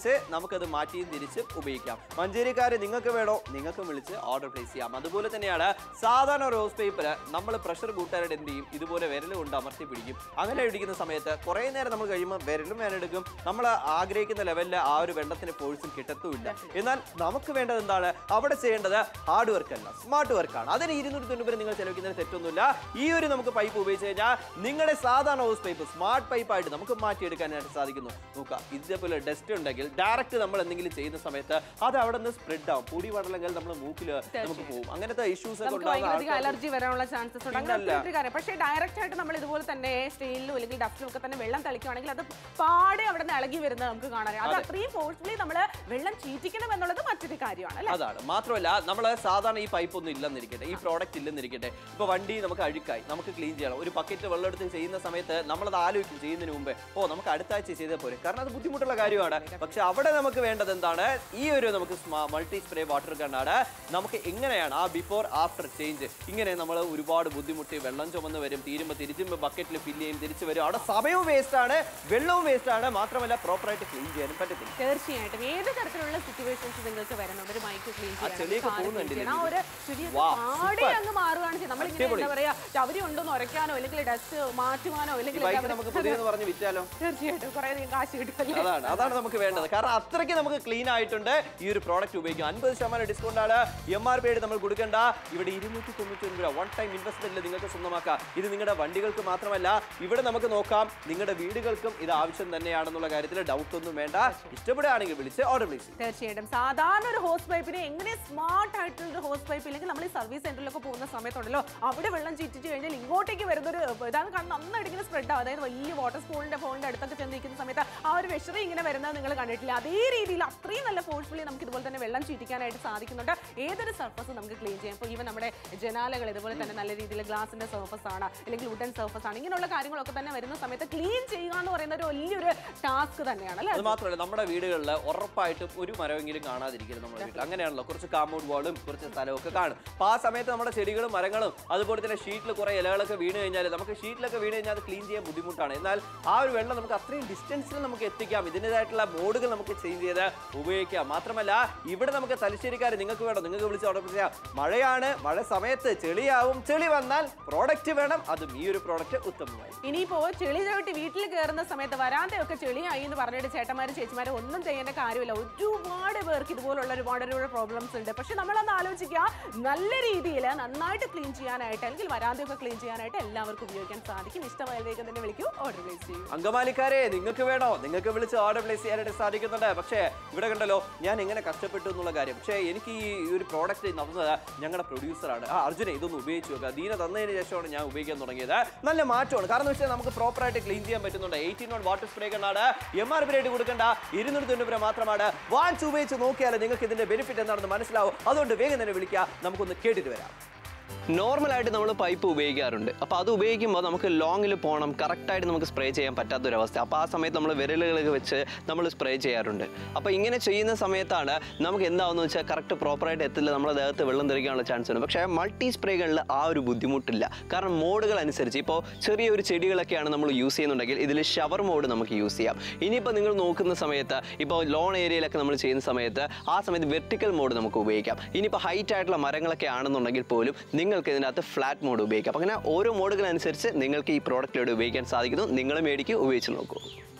നമുക്കത് മാറ്റിയും തിരിച്ച് ഉപയോഗിക്കാം മഞ്ചേരിക്കാരെ നിങ്ങൾക്ക് വേണോ നിങ്ങൾക്ക് വിളിച്ച് ഓർഡർ പ്ലേസ് ചെയ്യാം അതുപോലെ തന്നെയാണ് സാധാരണ റോസ് പേപ്പർ നമ്മൾ പ്രഷർ കൂട്ടാനായിട്ട് എന്ത് ചെയ്യും ഇതുപോലെ വിരൽ കൊണ്ട് അമർത്തി പിടിക്കും അങ്ങനെ പിടിക്കുന്ന സമയത്ത് കുറേ നേരം നമ്മൾ കഴിയുമ്പോൾ വിരലും വേനെടുക്കും നമ്മൾ ആഗ്രഹിക്കുന്ന ലെവലിൽ ആ ഒരു വെള്ളത്തിന് ഫോഴ്സും കിട്ടത്തുമില്ല എന്നാൽ നമുക്ക് വേണ്ടത് എന്താണ് അവിടെ ചെയ്യേണ്ടത് ഹാർഡ് വർക്ക് അല്ല സ്മാർട്ട് വർക്കാണ് അതിന് ഇരുന്നൂറ്റി തൊണ്ണൂറ് നിങ്ങൾ ചെലവഴിക്കുന്നതിന് തെറ്റൊന്നുമില്ല ഈ ഒരു നമുക്ക് പൈപ്പ് ഉപയോഗിച്ച് കഴിഞ്ഞാൽ നിങ്ങളുടെ സാധാരണ ഹോസ് പൈപ്പ് സ്മാർട്ട് പൈപ്പായിട്ട് നമുക്ക് മാറ്റിയെടുക്കാനായിട്ട് സാധിക്കുന്നു നോക്കുക ഇതേപോലെ ഡസ്റ്റ് ഉണ്ടെങ്കിൽ ഡയറക്റ്റ് നമ്മൾ എന്തെങ്കിലും ചെയ്യുന്ന സമയത്ത് അത് അവിടെ നിന്ന് സ്പ്രെഡ് ആവും പൊടി പടലങ്ങൾ നമ്മൾ മൂക്കിൽ നമുക്ക് പോകും അങ്ങനത്തെ ഇഷ്യൂസ് ഒക്കെ നമുക്ക് ഉണ്ടാകുന്ന ഭയങ്കരധികം ആൾക്കാർക്ക് അലർജി വരാനുള്ള ചാൻസസ് ഉണ്ട് അങ്ങനെ പിന്നല്ല. ഒത്തിരി കാര്യം പക്ഷേ ഡയറക്റ്റ് ആയിട്ട് നമ്മൾ ഇതുപോലെ തന്നെ സ്റ്റെയിനിലും അല്ലെങ്കിൽ ഡസ്റ്റിലും ഒക്കെ തന്നെ വെള്ളം തളിക്കുകയാണെങ്കിൽ അത് പാടെ അവിടെ നിന്ന് ഇളകി വരുന്നത് നമുക്ക് കാണാൻ അത് അത്രയും ഫോഴ്സ്ഫുള്ളി നമ്മൾ വെള്ളം ചീറ്റിക്കണം എന്നുള്ളത് മറ്റൊരു കാര്യമാണ് അല്ലെ അതാണ് മാത്രമല്ല നമ്മൾ സാധാരണ ഈ പൈപ്പ് ഒന്നും ഇല്ലെന്നിരിക്കട്ടെ ഈ പ്രോഡക്റ്റ് ഇല്ലെന്നിരിക്കട്ടെ ഇപ്പൊ വണ്ടി നമുക്ക് അഴുക്കായി നമുക്ക് ക്ലീൻ ചെയ്യണം ഒരു ബക്കറ്റ് വെള്ളം എടുത്ത് ചെയ്യുന്ന സമയത്ത് നമ്മളത് ആലോചിക്കും ചെയ്യുന്നതിന് മുമ്പേ ഓ നമുക്ക് അടുത്ത ആഴ്ച ചെയ്താൽ പോരെ കാരണം അത് ബുദ്ധിമുട്ടുള്ള കാര്യമാണ് പക്ഷെ അവിടെ നമുക്ക് വേണ്ടത് എന്താണ് ഈ ഒരു നമുക്ക് മൾട്ടി സ്പ്രേ വാട്ടർ ഗണ്ണാണ് നമുക്ക് എങ്ങനെയാണ് ആ ബിഫോർ ആഫ്റ്റർ ചേഞ്ച് ഇങ്ങനെ നമ്മൾ ഒരുപാട് ബുദ്ധിമുട്ടി വെള്ളം ചുമന്ന് വരും തീരുമ്പോൾ തിരിച്ചും ബക്കറ്റിൽ ഫില്ല് ചെയ്യും തിരിച്ചു വരും അവിടെ സമയവും വേസ്റ്റ് ആണ് വെള്ളവും വേസ്റ്റ് ആണ് മാത്രമല്ല പ്രോപ്പറായിട്ട് ക്ലീൻ ചെയ്യാനും പറ്റത്തില്ല തീർച്ചയായിട്ടും ഏത് തരത്തിലുള്ള സിറ്റുവേഷൻസ് നിങ്ങൾക്ക് വരണം ഒരു മൈക്ക് ക്ലീൻ ആ ചെളിയൊക്കെ പോകുന്നുണ്ടല്ലേ ആ ഒരു ചെടിയൊക്കെ Wow, പാടെ super. അങ്ങ് മാറുകയാണ് ചെയ്യുന്നത് നമ്മളിങ്ങനെ അടിപൊളി. എന്താ പറയാ ചവരി ഉണ്ടോന്ന് ഉരയ്ക്കാനോ അല്ലെങ്കിൽ ഡസ്റ്റ് മാറ്റുവാനോ ഈ അല്ലെങ്കിൽ ബൈക്ക് എന്താ നമുക്ക് പറയാ- പുതിയെന്ന് പറഞ്ഞ് വിറ്റാലോ തീർച്ചയായിട്ടും കുറെ അധികം കാശ് കിട്ടുമല്ലേ അതാണ് അതാണ് നമുക്ക് വേണ്ടത് കാരണം അത്രയ്ക്ക് നമുക്ക് ക്ലീൻ ആയിട്ടുണ്ട് ഈ ഒരു പ്രോഡക്റ്റ് ഉപയോഗിക്കും അൻപത് ശതമാനം ഡിസ്കൗണ്ട് ആണ് എം ആർ പി ആയിട്ട് നമ്മൾ കൊടുക്കേണ്ട ഇവിടെ ഇരുന്നൂറ്റി തൊണ്ണൂറ്റി ഒൻപത് രൂപ വൺ ടൈം ഇൻവെസ്റ്റ്മെന്റിൽ നിങ്ങൾക്ക് സ്വന്തമാക്കാം ഇത് നിങ്ങളുടെ വണ്ടികൾക്ക് മാത്രമല്ല ഇവിടെ നമുക്ക് നോക്കാം നിങ്ങളുടെ വീടുകൾക്കും ഇത് ആവശ്യം തന്നെയാണെന്നുള്ള കാര്യത്തിൽ ഡൗട്ട് ഒന്നും വേണ്ട ഇഷ്ടപ്പെടുകയാണെങ്കിൽ വിളിച്ച് ഓർഡർ പ്ലേസ് ചെയ്യും തീർച്ചയായിട്ടും സാധാരണ ഒരു ഹോസ് പൈപ്പിനെ എങ്ങനെ സ്മാർട്ട് ആയിട്ടുള്ള ഒരു ഹോസ് പൈപ്പ് ഇല്ലെങ്കിൽ നമ്മൾ ഈ സർവീസ് സെന്ററിലൊക്കെ പോകുന്ന സമയത്തുണ്ടല്ലോ അവിടെ വെള്ളം ചീറ്റിച്ച് കഴിഞ്ഞാൽ ഇങ്ങോട്ടേക്ക് വരുന്നൊരു ഇതാണ് കാരണം നന്നായിട്ട് ഇങ്ങനെ സ്പ്രെഡ് ആവും അതായത് വലിയ വാട്ടർ സ്പൂളിന്റെ ഫോണിന്റെ അടുത്തൊക്കെ ചെന്ന് നിൽക്കുന്ന സമയത്ത് ആ ഒരു വിഷറി ഇങ്ങനെ വരുന്നത് നിങ്ങൾ കണ്ടിട്ടില്ല അതേ രീതിയിൽ അത്രയും നല്ല ഫോഴ്സ്ഫുള്ളി നമുക്ക് ഇതുപോലെ തന്നെ വെള്ളം ചീറ്റിക്കാനായിട്ട് സാധിക്കുന്നുണ്ട് ഏതൊരു സർഫസ് നമുക്ക് ക്ലീൻ ചെയ്യാം ഇപ്പോൾ ഈവൻ നമ്മുടെ ജനാലകൾ ഇതുപോലെ തന്നെ നല്ല രീതിയിൽ ഗ്ലാസിന്റെ സർഫസ് ആണ് അല്ലെങ്കിൽ വുഡൻ സർഫസ് ആണ് ഇങ്ങനെയുള്ള കാര്യങ്ങളൊക്കെ തന്നെ വരുന്ന സമയത്ത് ക്ലീൻ ചെയ്യുക എന്ന് പറയുന്ന ഒരു വലിയൊരു ടാസ്ക് തന്നെയാണ് അല്ലേ അത് മാത്രമല്ല നമ്മുടെ വീടുകളിൽ ഉറപ്പായിട്ടും ഒരു മരമെങ്കിലും കാണാതിരിക്കരുത് നമ്മുടെ വീട്ടിൽ അങ്ങനെയാണല്ലോ കുറച്ച് കാമ്പൗണ്ട് വാളും കുറച്ച് സ്ഥലവും ഒക്കെ കാണും അപ്പോൾ ആ സമയത്ത് നമ്മുടെ ചെടികളും മരങ്ങളും അതുപോലെ തന്നെ ഷീറ്റിൽ കുറേ ഇലകളൊക്കെ വീണ് കഴിഞ്ഞാൽ നമുക്ക് ഷീറ്റിലൊക്കെ വീണ് കഴിഞ്ഞാൽ അത് ക്ലീൻ ചെയ്യാൻ ബുദ്ധിമുട്ടാണ് എന്നാൽ ആ ഒരു വെള്ളം നമുക്ക് അത്രയും ഡിസ്റ്റൻസിൽ നമുക്ക് എത്തിക്കാം ഇതിൻ്റെതായിട്ടുള്ള മോഡുകൾ നമുക്ക് ചേഞ്ച് ചെയ്ത് ഉപയോഗിക്കാം മാത്രമല്ല ഇവിടെ നമുക്ക് തലശ്ശേരിക്കാർ നിങ്ങൾക്ക് വേണം നിങ്ങൾക്ക് വിളിച്ച് ഓർഡർ ചെയ്യാം മഴയാണ് മഴ സമയത്ത് ചെളിയാവും ചെളി വന്നാൽ പ്രോഡക്റ്റ് വേണം അതും ഈ ഒരു പ്രോഡക്റ്റ് ഉത്തമമായി ഇനിയിപ്പോ ചെളി ചവിട്ടി വീട്ടിൽ കയറുന്ന സമയത്ത് വരാന്തയൊക്കെ ചെളിയായി എന്ന് പറഞ്ഞിട്ട് ചേട്ടന്മാരും ചേച്ചിമാരും ഒന്നും ചെയ്യേണ്ട കാര്യമില്ല ഒരുപാട് പേർക്ക് ഇതുപോലുള്ള ഒരുപാട് ഒരുപാട് പ്രോബ്ലംസ് ഉണ്ട് പക്ഷെ നമ്മളൊന്ന് ആലോചിക്കുക നല്ല രീതിയിൽ നന്നായിട്ട് ക്ലീൻ ചെയ്യാനായിട്ട് അല്ലെങ്കിൽ വരാന്തയൊക്കെ ക്ലീൻ ചെയ്യാനായിട്ട് എല്ലാവർക്കും ഉപയോഗിക്കാൻ സാധിക്കും ഇഷ്ടമായ വേഗം തന്നെ വിളിക്കൂ ഓർഡർ പ്ലേസ് ചെയ്യൂ അങ്കമാലിക്കാരെ നിങ്ങൾക്ക് വേണോ നിങ്ങൾക്ക് വിളിച്ച് ഓർഡർ പ്ലേസ് ചെയ്യാനായിട്ട് സാധിക്കുന്നുണ്ട് പക്ഷേ ഇവിടെ കണ്ടല്ലോ ഞാൻ എങ്ങനെ കഷ്ടപ്പെട്ടു എന്നുള്ള കാര്യം പക്ഷേ എനിക്ക് ഈ ഒരു പ്രോഡക്റ്റ് തന്നത് ഞങ്ങളുടെ പ്രൊഡ്യൂസറാണ് ആ അർജുനെ ഇതൊന്ന് ഉപയോഗിച്ച് നോക്കുക ദീന തന്നതിന് ശേഷമാണ് ഞാൻ ഉപയോഗിക്കാൻ തുടങ്ങിയത് നല്ല മാറ്റമാണ് കാരണം എന്ന് വെച്ചാൽ നമുക്ക് പ്രോപ്പറായിട്ട് ക്ലീൻ ചെയ്യാൻ പറ്റുന്നുണ്ട് എയ്റ്റീൻ വൺ വാട്ടർ സ്പ്രേ കണ്ടാണ് എം ആർ പി റേറ്റ് കൊടുക്കേണ്ട ഇരുന്നൂറ്റി തൊണ്ണൂറ് രൂപ മാത്രമാണ് വാങ്ങിച്ച് ഉപയോഗിച്ച് നോക്കിയാൽ നിങ്ങൾക്ക് ഇതിന്റെ ബെനിഫിറ്റ് എന്താണെന്ന് മനസ്സിലാവും അതുകൊണ്ട് വേഗം തന്നെ വിളിക്കുക നമുക്കൊന്ന് കേട്ടിട്ട് വരാം നോർമലായിട്ട് നമ്മൾ പൈപ്പ് ഉപയോഗിക്കാറുണ്ട് അപ്പോൾ അത് ഉപയോഗിക്കുമ്പോൾ നമുക്ക് ലോങ്ങിൽ പോകണം കറക്റ്റായിട്ട് നമുക്ക് സ്പ്രേ ചെയ്യാൻ പറ്റാത്തൊരവസ്ഥ അപ്പോൾ ആ സമയത്ത് നമ്മൾ വിരലുകളൊക്കെ വെച്ച് നമ്മൾ സ്പ്രേ ചെയ്യാറുണ്ട് അപ്പോൾ ഇങ്ങനെ ചെയ്യുന്ന സമയത്താണ് നമുക്ക് എന്താണെന്ന് വെച്ചാൽ കറക്റ്റ് പ്രോപ്പറായിട്ട് എത്തില്ല നമ്മുടെ ദേഹത്ത് വെള്ളം തെറിക്കാനുള്ള ചാൻസ് ഉണ്ട് പക്ഷേ മൾട്ടി സ്പ്രേകളിൽ ആ ഒരു ബുദ്ധിമുട്ടില്ല കാരണം മോഡുകൾ അനുസരിച്ച് ഇപ്പോൾ ചെറിയൊരു ചെടികളൊക്കെയാണ് നമ്മൾ യൂസ് ചെയ്യുന്നുണ്ടെങ്കിൽ ഇതിൽ ഷവർ മോഡ് നമുക്ക് യൂസ് ചെയ്യാം ഇനിയിപ്പോൾ നിങ്ങൾ നോക്കുന്ന സമയത്ത് ഇപ്പോൾ ലോൺ ഏരിയയിലൊക്കെ നമ്മൾ ചെയ്യുന്ന സമയത്ത് ആ സമയത്ത് വെർട്ടിക്കൽ മോഡ് നമുക്ക് ഉപയോഗിക്കാം ഇനിയിപ്പോൾ ഹൈറ്റ് ആയിട്ടുള്ള മരങ്ങളൊക്കെ ആണെന്നുണ്ടെങ്കിൽ പോലും നിങ്ങൾക്ക് ഇതിനകത്ത് ഫ്ലാറ്റ് മോഡ് ഉപയോഗിക്കാം അപ്പോൾ അങ്ങനെ ഓരോ മോഡുകൾ അനുസരിച്ച് നിങ്ങൾക്ക് ഈ പ്രോഡക്റ്റിലൂടെ ഉപയോഗിക്കാൻ സാധിക്കുന്നു നിങ്ങൾ മേടിക്കുക ഉപയോഗിച്ച് നോക്കൂ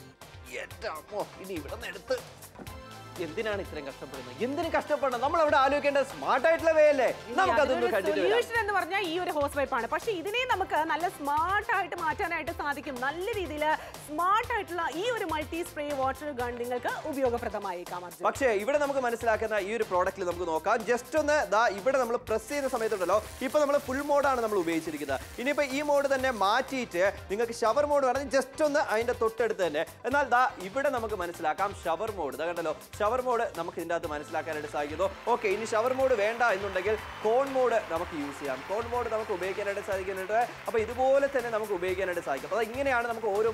എൻ്റെ അമ്മോ, ഇനി ഇവിടെ നിന്ന് എടുത്ത് എന്തിനാണ് ഇത്രയും കഷ്ടപ്പെടുന്നത് എന്തിനു കഷ്ടപ്പെടണം നമ്മൾ അവിടെ ആലോചിക്കേണ്ട സ്മാർട്ട് ആയിട്ടുള്ള വേ അല്ലേ നമുക്കതൊന്ന് കണ്ടിട്ട് വരാം സൊല്യൂഷൻ എന്ന് പറഞ്ഞാൽ ഈ ഒരു ഹോസ് പൈപ്പാണ് പക്ഷെ ഇതിനെ നമുക്ക് നല്ല സ്മാർട്ട് ആയിട്ട് മാറ്റാനായിട്ട് സാധിക്കും നല്ല രീതിയിൽ സ്മാർട്ട് ആയിട്ടുള്ള ഈ ഒരു മൾട്ടി സ്പ്രേ വാട്ടർ ഗൺ നിങ്ങൾക്ക് ഉപയോഗപ്രദമായേക്കാം അർജുൻ പക്ഷേ ഇവിടെ നമുക്ക് മനസ്സിലാക്കുന്ന ഈ ഒരു പ്രോഡക്റ്റിൽ നമുക്ക് നോക്കാം ജസ്റ്റ് ഒന്ന് ദാ ഇവിടെ നമ്മൾ പ്രസ് ചെയ്യുന്ന സമയത്തുണ്ടല്ലോ ഇപ്പൊ നമ്മൾ ഫുൾ മോഡാണ് നമ്മൾ ഉപയോഗിച്ചിരിക്കുന്നത് ഇനിയിപ്പോ ഈ മോഡ് തന്നെ മാറ്റിയിട്ട് നിങ്ങൾക്ക് ഷവർ മോഡ് വേണമെങ്കിൽ ജസ്റ്റ് ഒന്ന് അതിന്റെ തൊട്ടടുത്ത് തന്നെ എന്നാൽ ദാ ഇവിടെ നമുക്ക് മനസ്സിലാക്കാം ഷവർ മോഡ് ഇതാ കണ്ടല്ലോ ഷവർ മോഡ് നമുക്ക് ഇതിൻ്റെ അകത്ത് മനസ്സിലാക്കാനായിട്ട് സാധിക്കുന്നു ഓക്കെ ഇനി ഷവർ മോഡ് വേണ്ട എന്നുണ്ടെങ്കിൽ കോൺ മോഡ് നമുക്ക് യൂസ് ചെയ്യാം കോൺ മോഡ് നമുക്ക് ഉപയോഗിക്കാനായിട്ട് സാധിക്കുന്നുണ്ട് അപ്പോൾ ഇതുപോലെ തന്നെ നമുക്ക് ഉപയോഗിക്കാനായിട്ട് സാധിക്കും അപ്പോൾ ഇങ്ങനെയാണ് നമുക്ക് ഓരോ മോഡുകൾ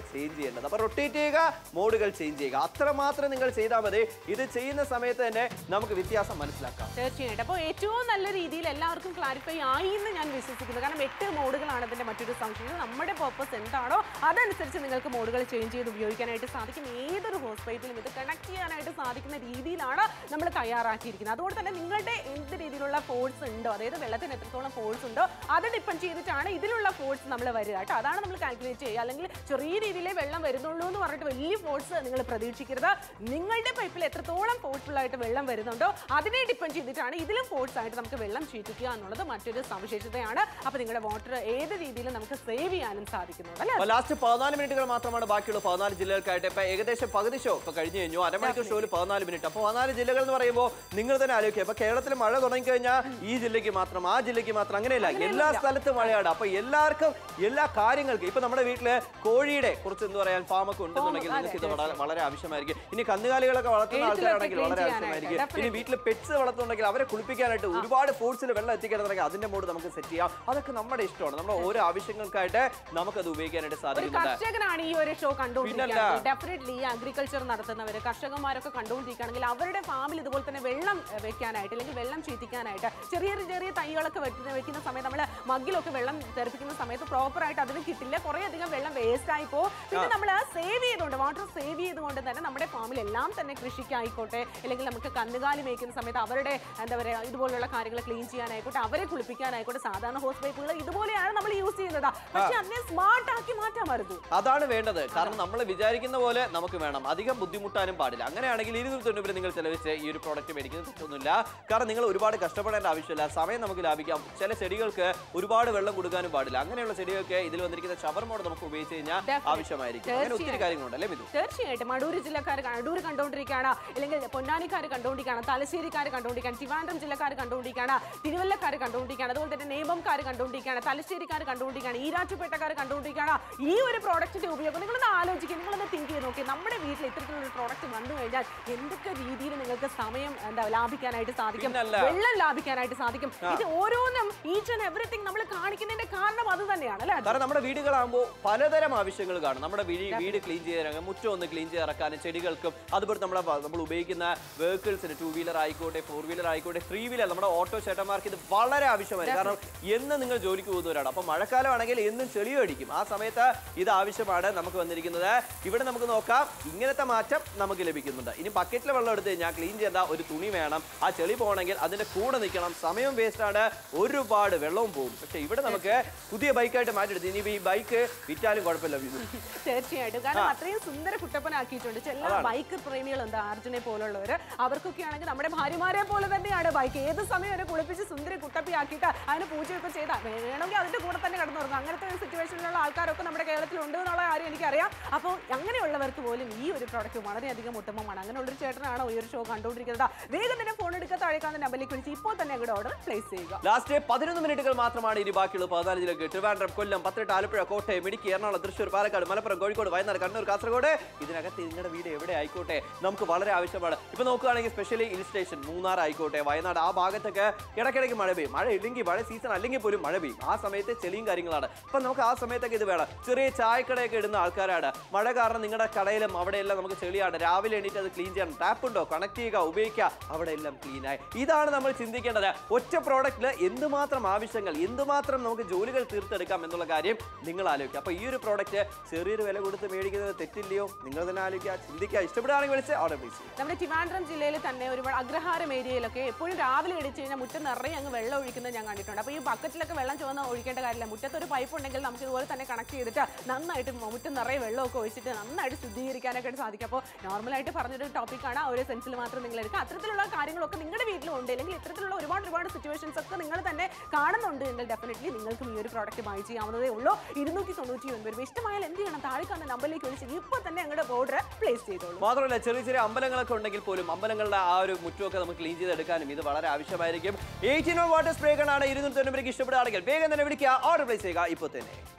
ചേഞ്ച് ചെയ്യേണ്ടത് അപ്പൊ റൊട്ടേറ്റ് ചെയ്യുക മോഡുകൾ ചേഞ്ച് ചെയ്യുക അത്രമാത്രം നിങ്ങൾ ചെയ്താൽ മതി ഇത് ചെയ്യുന്ന സമയത്ത് തന്നെ നമുക്ക് വ്യത്യാസം മനസ്സിലാക്കാം തീർച്ചയായിട്ടും അപ്പോൾ ഏറ്റവും നല്ല രീതിയിൽ എല്ലാവർക്കും ക്ലാരിഫൈ ആയി എന്ന് ഞാൻ വിശ്വസിക്കുന്നു കാരണം എട്ട് മോഡുകളാണ് ഇതിന്റെ മറ്റൊരു സംശയം ഇത് നമ്മുടെ പർപ്പസ് എന്താണോ അതനുസരിച്ച് നിങ്ങൾക്ക് മോഡുകൾ ചേഞ്ച് ചെയ്ത് ഉപയോഗിക്കാനായിട്ട് സാധിക്കും ഏതൊരു ഹോസ് പൈപ്പിലും ഇത് കണക്ട് ചെയ്യാനായിട്ട് സാധിക്കുന്ന രീതിയിലാണ് നമ്മൾ തയ്യാറാക്കിയിരിക്കുന്നത് അതുകൊണ്ട് തന്നെ നിങ്ങളുടെ എന്ത് രീതിയിലുള്ള ഫോഴ്സ് ഉണ്ടോ അതായത് വെള്ളത്തിന് എത്രത്തോളം ഫോഴ്സ് ഉണ്ടോ അത് ഡിപ്പെൻഡ് ചെയ്തിട്ടാണ് ഇതിലുള്ള ഫോഴ്സ് നമ്മൾ വരിക കേട്ടോ അതാണ് നമ്മൾ കാൽക്കുലേറ്റ് ചെയ്യുക അല്ലെങ്കിൽ ചെറിയ രീതിയിലേ വെള്ളം വരുന്നുള്ളൂ എന്ന് പറഞ്ഞിട്ട് വലിയ ഫോഴ്സ് നിങ്ങൾ പ്രതീക്ഷിക്കരുത് നിങ്ങളുടെ പൈപ്പിൽ എത്രത്തോളം ഫോഴ്സ്ഫുൾ ആയിട്ട് വെള്ളം വരുന്നുണ്ടോ അതിനെ ഡിപ്പെൻഡ് ചെയ്തിട്ടാണ് ഇതിലും ഫോഴ്സ് ആയിട്ട് നമുക്ക് വെള്ളം ചീറ്റിക്കുക എന്നുള്ളത് മറ്റൊരു സവിശേഷതയാണ് അപ്പൊ നിങ്ങളുടെ വാട്ടർ ഏത് രീതിയിലും നമുക്ക് സേവ് ചെയ്യാനും സാധിക്കുന്നുണ്ട് അല്ലേ ലാസ്റ്റ് പതിനാല് മിനിറ്റുകൾ മാത്രമാണ് ബാക്കിയുള്ള പതിനാല് ജില്ലകൾക്കായിട്ട് ഇപ്പൊ ഏകദേശം പകുതി ഷോ ഇപ്പൊ കഴിഞ്ഞു കഴിഞ്ഞു അരമണിക്കൂർ ഷോയിൽ പതിനാല് മിനിറ്റ് അപ്പൊ പതിനാല് ജില്ലകൾ എന്ന് പറയുമ്പോൾ നിങ്ങൾ തന്നെ ആലോചിക്കുക ഇപ്പൊ കേരളത്തിൽ മഴ തുടങ്ങി കഴിഞ്ഞാൽ ഈ ജില്ലയ്ക്ക് മാത്രം ആ ജില്ലയ്ക്ക് മാത്രം അങ്ങനെയല്ല എല്ലാ സ്ഥലത്തും മഴയാണ് അപ്പൊ എല്ലാവർക്കും എല്ലാ കാര്യങ്ങൾക്കും ഇപ്പൊ നമ്മുടെ വീട്ടില് കോഴിയുടെ കുറച്ച് എന്താ പറയാൻ ഫാമൊക്കെ ഉണ്ടെന്നുണ്ടെങ്കിൽ അതെ, നിങ്ങൾക്ക് ഇത് വളരെ വളരെ ആവശ്യമായിരിക്കും ഇനി കന്നുകാലികളൊക്കെ വളർത്തുന്ന വീട്ടിലൊക്കെ ആൾക്കാരാണെങ്കിൽ clean വളരെ ചെയ്യാനായിട്ട്, ആവശ്യമായിരിക്കും ഇനി definitely. വീട്ടിൽ പെറ്റ്സ് വളർത്തുന്നുണ്ടെങ്കിൽ അവരെ കുളിപ്പിക്കാനായിട്ട് ഒരുപാട് ഫോഴ്സിൽ വെള്ളം എത്തിക്കണമെന്നുണ്ടെങ്കിൽ അതിന്റെ മോഡ് നമുക്ക് സെറ്റ് ചെയ്യാം അതൊക്കെ നമ്മുടെ ഇഷ്ടമാണ് നമ്മുടെ ഓരോ ആവശ്യങ്ങൾക്കായിട്ട് നമുക്കത് ഉപയോഗിക്കാനായിട്ട് ഒരു സാധിക്കുന്നുണ്ട് കർഷകനാണ് ഈ ഒരു ഷോ പിന്നല്ല. കണ്ടുകൊണ്ടിരിക്കുന്നത് ഡെഫിനറ്റ്ലി അഗ്രികൾച്ചർ നടത്തുന്നവര് കർഷകന്മാരൊക്കെ കണ്ടുകൊണ്ടിരിക്കുകയാണെങ്കിൽ അവരുടെ ഫാമിൽ ഇതുപോലെ തന്നെ വെള്ളം എഹ്, വെക്കാനായിട്ട് അല്ലെങ്കിൽ വെള്ളം ചീറ്റിക്കാനായിട്ട് ചെറിയ ചെറിയ തൈകളൊക്കെ വെക്കുന്ന വെക്കുന്ന സമയത്ത് നമ്മൾ മഗ്ഗിലൊക്കെ വെള്ളം തെറിപ്പിക്കുന്ന സമയത്ത് പ്രോപ്പർ ആയിട്ട് അതിന് കിട്ടില്ല കുറേ അധികം വെള്ളം വേസ്റ്റ് ആയി പോകും പിന്നെ നമ്മൾ സേവ് ചെയ്തുകൊണ്ട് വാട്ടർ സേവ് ചെയ്തുകൊണ്ട് തന്നെ നമ്മുടെ ഫാമിൽ എല്ലാം തന്നെ കൃഷിക്കായിക്കോട്ടെ അല്ലെങ്കിൽ നമുക്ക് കന്നുകാലി മേയ്ക്കുന്ന സമയത്ത് അവരുടെ എന്താ പറയുക ഇതുപോലുള്ള കാര്യങ്ങൾ ക്ലീൻ ചെയ്യാനായിക്കോട്ടെ അവരെ കുളിപ്പിക്കാനായിക്കോട്ടെ സാധാരണ ഹോസ് പൈപ്പുകൾ ഇതുപോലെയാണ് നമ്മൾ യൂസ് ചെയ്യുന്നത് പക്ഷെ അതിനെ സ്മാർട്ട് ആക്കി മാറ്റാമായിരുന്നു അതാണ് വേണ്ടത് കാരണം നമ്മൾ വിചാരിക്കുന്ന പോലെ നമുക്ക് വേണം അധികം ബുദ്ധിമുട്ടാനും പാടില്ല അങ്ങനെയാണെങ്കിൽ ഇരുന്നൂറ്റി തൊണ്ണൂറ് നിങ്ങൾ ചെലവഴിച്ച് ഈ ഒരു പ്രോഡക്റ്റ് മേടിക്കുന്നത് തെറ്റൊന്നുമില്ല കാരണം നിങ്ങൾ ഒരുപാട് കഷ്ടപ്പെടേണ്ട ആവശ്യമില്ല സമയം നമുക്ക് ലാഭിക്കാം ചില ചെടികൾക്ക് ഒരുപാട് വെള്ളം കൊടുക്കാനും പാടില്ല അങ്ങനെയുള്ള ചെടികൾക്ക് ഇതിൽ വന്നിരിക്കുന്ന ഷവർ മോഡ് നമുക്ക് ഉപയോഗിച്ച് കഴിഞ്ഞാൽ Definitely. ആവശ്യമായിരിക്കും അങ്ങനെ ഒത്തിരി തീർച്ചയായും. കാര്യങ്ങളുണ്ട് അല്ലേ മിഥു തീർച്ചയായിട്ടും അടൂർ ജില്ലക്കാർ അടൂർ കണ്ടുകൊണ്ടിരിക്കുകയാണ് അല്ലെങ്കിൽ പൊന്നാനിക്കാർ കണ്ടുകൊണ്ടിരിക്കുകയാണ് തലശ്ശേരിക്കാർ കണ്ടുകൊണ്ടിരിക്കുകയാണ് ട്രിവാൻഡ്രം ജില്ലക്കാർ കണ്ടുകൊണ്ടിരിക്കുകയാണ് തിരുവല്ലക്കാർ കണ്ടുകൊണ്ടിരിക്കുകയാണ് അതുപോലെ തന്നെ നേമംകാർ കണ്ടുകൊണ്ടിരിക്കുകയാണ് തലശ്ശേരിക്കാർ കണ്ടുകൊണ്ടിരിക്കുകയാണ് ഈരാറ്റുപേട്ടക്കാർ കണ്ടുകൊണ്ടിരിക്കുകയാണ് ഈ ഒരു പ്രോഡക്റ്റിന്റെ ഉപയോഗം നിങ്ങളൊന്ന് ആലോചിക്കുക നിങ്ങളൊന്ന് തിങ്ക് ചെയ്ത് നോക്കി നമ്മുടെ വീട്ടിൽ ഇത്തരത്തിലുള്ള പ്രോഡക്റ്റ് വന്നു കഴിഞ്ഞാൽ എന്തൊക്കെ രീതിയിൽ നിങ്ങൾക്ക് സമയം എന്താ ലാഭിക്കാനായിട്ട് സാധിക്കും പിന്നല്ല. വെള്ളം ലാഭിക്കാനായിട്ട് സാധിക്കും ഇത് ഓരോന്നും ഈച്ച് ആൻഡ് എവറിത്തിങ് നമ്മൾ കാണിക്കുന്നതിന്റെ കാരണം അത് തന്നെയാണ് അല്ലേ കാരണം നമ്മുടെ വീടുകളാകുമ്പോൾ പലതരം ആവശ്യങ്ങൾ കാണും നമ്മുടെ വീട് വീട് ക്ലീൻ ചെയ്തിറങ്ങാൻ മുറ്റം ഒന്ന് ക്ലീൻ ചെയ്തിറക്കാൻ ചെടികൾക്കും അതുപോലെ നമ്മുടെ വ- നമ്മൾ ഉപയോഗിക്കുന്ന വെഹിക്കിൾസിന് ടൂ വീലർ ആയിക്കോട്ടെ ഫോർ വീലർ ആയിക്കോട്ടെ ത്രീ വീലർ നമ്മുടെ ഓട്ടോ ചേട്ടന്മാർക്ക് ഇത് വളരെ ആവശ്യമായി കാരണം എന്ന് നിങ്ങൾ ജോലിക്ക് പോകുന്നവരാണ് അപ്പോൾ മഴക്കാലമാണെങ്കിൽ എന്നും ചെളിയും അടിക്കും ആ സമയത്ത് ഇത് ആവശ്യമാണ് നമുക്ക് വന്നിരിക്കുന്നത് ഇവിടെ നമുക്ക് നോക്കാം ഇങ്ങനത്തെ മാറ്റം നമുക്ക് ലഭിക്കുന്നുണ്ട് ഇനി ബക്കറ്റിൽ വെള്ളം എടുത്ത് കഴിഞ്ഞാൽ ക്ലീൻ ചെയ്ത ഒരു തുണി വേണം ആ ചെളി പോകണമെങ്കിൽ അതിന്റെ കൂടെ നിൽക്കണം സമയം വേസ്റ്റ് ആണ് ഒരുപാട് വെള്ളവും പോകും പക്ഷെ ഇവിടെ നമുക്ക് പുതിയ ബൈക്കായിട്ട് മാറ്റിയെടുത്ത് ഇനി ഈ ബൈക്ക് വിറ്റാലും കുഴപ്പമില്ല ഇത്. തീർച്ചയായിട്ടും കാരണം അത്രയും സുന്ദര കുട്ടപ്പനാക്കിയിട്ടുണ്ട് ചില ബൈക്ക് പ്രേമികളുണ്ട് അർജുനെ പോലുള്ളവര് അവർക്കൊക്കെ ആണെങ്കിൽ നമ്മുടെ ഭാര്യമാരെ പോലെ തന്നെയാണ് ബൈക്ക് ഏത് സമയം അവരെ കുളിപ്പിച്ച് സുന്ദര കുട്ടപ്പി ആക്കിയിട്ട് അതിന് പൂജയൊക്കെ ചെയ്താൽ വേണമെങ്കിൽ അതിന്റെ കൂടെ തന്നെ കിടന്നുറങ്ങും അങ്ങനത്തെ ഒരു സിറ്റുവേഷനിലുള്ള ആൾക്കാരൊക്കെ നമ്മുടെ കേരളത്തിൽ ഉണ്ട് എന്നുള്ള കാര്യം എനിക്കറിയാം അപ്പോൾ അങ്ങനെയുള്ളവർക്ക് പോലും ഈ ഒരു പ്രോഡക്റ്റ് വളരെയധികം ഉത്തമമാണ് അങ്ങനെയുള്ളൊരു ചേട്ടനാണോ ഈ ഒരു ഷോ കണ്ടുകൊണ്ടിരിക്കുന്നത് വേഗം തന്നെ ഫോൺ എടുക്കുക താഴേക്കാന്ന് നമ്പറിലേക്ക് വിളിച്ച് ഇപ്പോൾ തന്നെ അങ്ങോട്ട് ഓർഡർ പ്ലേസ് ചെയ്യുക ലാസ്റ്റ് പതിനൊന്ന് മിനിറ്റുകൾ മാത്രമാണ് ഇനി ബാക്കിയുള്ളത് പതിനാല് ജില്ലക്ക് ട്രിവാൻഡ്രം കൊല്ലം പത്തനംതിട്ട ആലപ്പുഴ കോട്ടയം ഇടുക്കി എറണാകുളം തൃശ്ശൂർ പാലക്കാട് മലപ്പുറം കോഴിക്കോട് വയനാട് കണ്ണൂർ കാസർഗോഡ് ഇതിനകത്ത് നിങ്ങളുടെ വീട് എവിടെ ആയിക്കോട്ടെ നമുക്ക് വളരെ ആവശ്യമാണ് ഇപ്പൊ നോക്കുകയാണെങ്കിൽ സ്പെഷ്യലി ഹിൽ സ്റ്റേഷൻ മൂന്നാർ ആയിക്കോട്ടെ വയനാട് ആ ഭാഗത്തൊക്കെ ഇടയ്ക്കിടയ്ക്ക് മഴ പെയ്യും മഴ ഇല്ലെങ്കിൽ മഴ സീസൺ അല്ലെങ്കിൽ പോലും മഴ പെയ്യും ആ സമയത്ത് ചെളിയും കാര്യങ്ങളാണ് അപ്പൊ നമുക്ക് ആ സമയത്തൊക്കെ ഇത് വേണം ചെറിയ ചായക്കടയൊക്കെ ഇടുന്ന ആൾക്കാരാണ് മഴ കാരണം നിങ്ങളുടെ കടയിലും അവിടെയെല്ലാം നമുക്ക് ചെളിയാണ് രാവിലെ എണീറ്റ് അത് ക്ലീൻ ചെയ്യണം ടാപ്പ് ഉണ്ടോ കണക്ട് ചെയ്യുക ഉപയോഗിക്കുക അവിടെ എല്ലാം ക്ലീൻ ആയി ഇതാണ് നമ്മൾ ചിന്തിക്കേണ്ടത് ഒറ്റ പ്രോഡക്റ്റിൽ എന്തുമാത്രം ആവശ്യങ്ങൾ എന്തുമാത്രം നമുക്ക് ജോലികൾ തീർത്തെടുക്കാം എന്നുള്ള കാര്യം നിങ്ങൾ ആലോചിക്കുക അപ്പൊ ഈ ഒരു പ്രോഡക്റ്റ് ചെറിയൊരു വില കൊടുത്ത് മേടിക്കുന്നത് തെറ്റില്ലയോ നിങ്ങൾ തന്നെ ആലോചിക്കുക ചിന്തിക്കുക ഇഷ്ടപ്പെടുകയാണെങ്കിൽ വിളിച്ച് ഓർഡർ പ്ലേസ് ചെയ്യുക നമ്മുടെ ട്രിവാൻഡ്രം ജില്ലയിൽ തന്നെ ഒരുപാട് അഗ്രഹാരം ഏരിയയിലൊക്കെ എപ്പോഴും രാവിലെ ഇടിച്ചു കഴിഞ്ഞാൽ മുറ്റം നിറയെ അങ്ങ് വെള്ളം ഒഴിക്കുന്നത് ഞാൻ കണ്ടിട്ടുണ്ട് അപ്പോൾ ഈ ബക്കറ്റിലൊക്കെ വെള്ളം ചുവന്ന് ഒഴിക്കേണ്ട കാര്യമില്ല മുറ്റത്ത് ഒരു പൈപ്പ് ഉണ്ടെങ്കിൽ നമുക്ക് ഇതുപോലെ തന്നെ കണക്ട് ചെയ്തിട്ട് നന്നായിട്ട് മുറ്റം നിറയെ വെള്ളമൊക്കെ ഒഴിച്ചിട്ട് നന്നായിട്ട് ശുദ്ധീകരിക്കാനൊക്കെ ആയിട്ട് സാധിക്കും അപ്പോൾ നോർമലായിട്ട് പറഞ്ഞൊരു ടോപ്പിക്കാണ് ആ ഒരു സെൻസിൽ മാത്രം നിങ്ങൾ എടുക്കുക അത്തരത്തിലുള്ള കാര്യങ്ങളൊക്കെ നിങ്ങളുടെ വീട്ടിലും ഉണ്ട് അല്ലെങ്കിൽ ഇത്തരത്തിലുള്ള ഒരുപാട് ഒരുപാട് സിറ്റുവേഷൻസ് ഒക്കെ നിങ്ങൾ തന്നെ കാണുന്നുണ്ട് എങ്കിൽ ഡെഫിനറ്റ്ലി നിങ്ങൾക്കും ഈ ഒരു പ്രോഡക്റ്റ് ബൈ ചെയ്യാവുന്നതേ ഉള്ളൂ ഇരുന്നൂറ്റി തൊണ്ണൂറ്റി ഒൻപത് രൂപ ഇഷ്ടമായാൽ എന്ത് ചെയ്യണം താഴെ കാണുന്ന നമ്പറിലേക്ക് വിളിച്ച് ഇപ്പോൾ തന്നെ ഞങ്ങളുടെ ഓർഡർ പ്ലേസ് ചെയ്തോളൂ മാത്രമല്ല ചെറിയ ചെറിയ അമ്പലങ്ങളൊക്കെ ഉണ്ടെങ്കിൽ പോലും അമ്പലങ്ങളുടെ ആ ഒരു മുറ്റമൊക്കെ നമുക്ക് ക്ലീൻ ചെയ്തെടുക്കാനും ഇത് വളരെ ആവശ്യമായിരിക്കും എയ്റ്റീൻ വാട്ടർ സ്പ്രേകളാണ് ഇരുന്നൂറ്റി തൊണ്ണൂറ് ഇഷ്ടപ്പെടുകയാണെങ്കിൽ വേഗം തന്നെ വിളിക്കുക ഓർഡർ പ്ലേസ് ചെയ്യുക ഇപ്പോൾ തന്നെ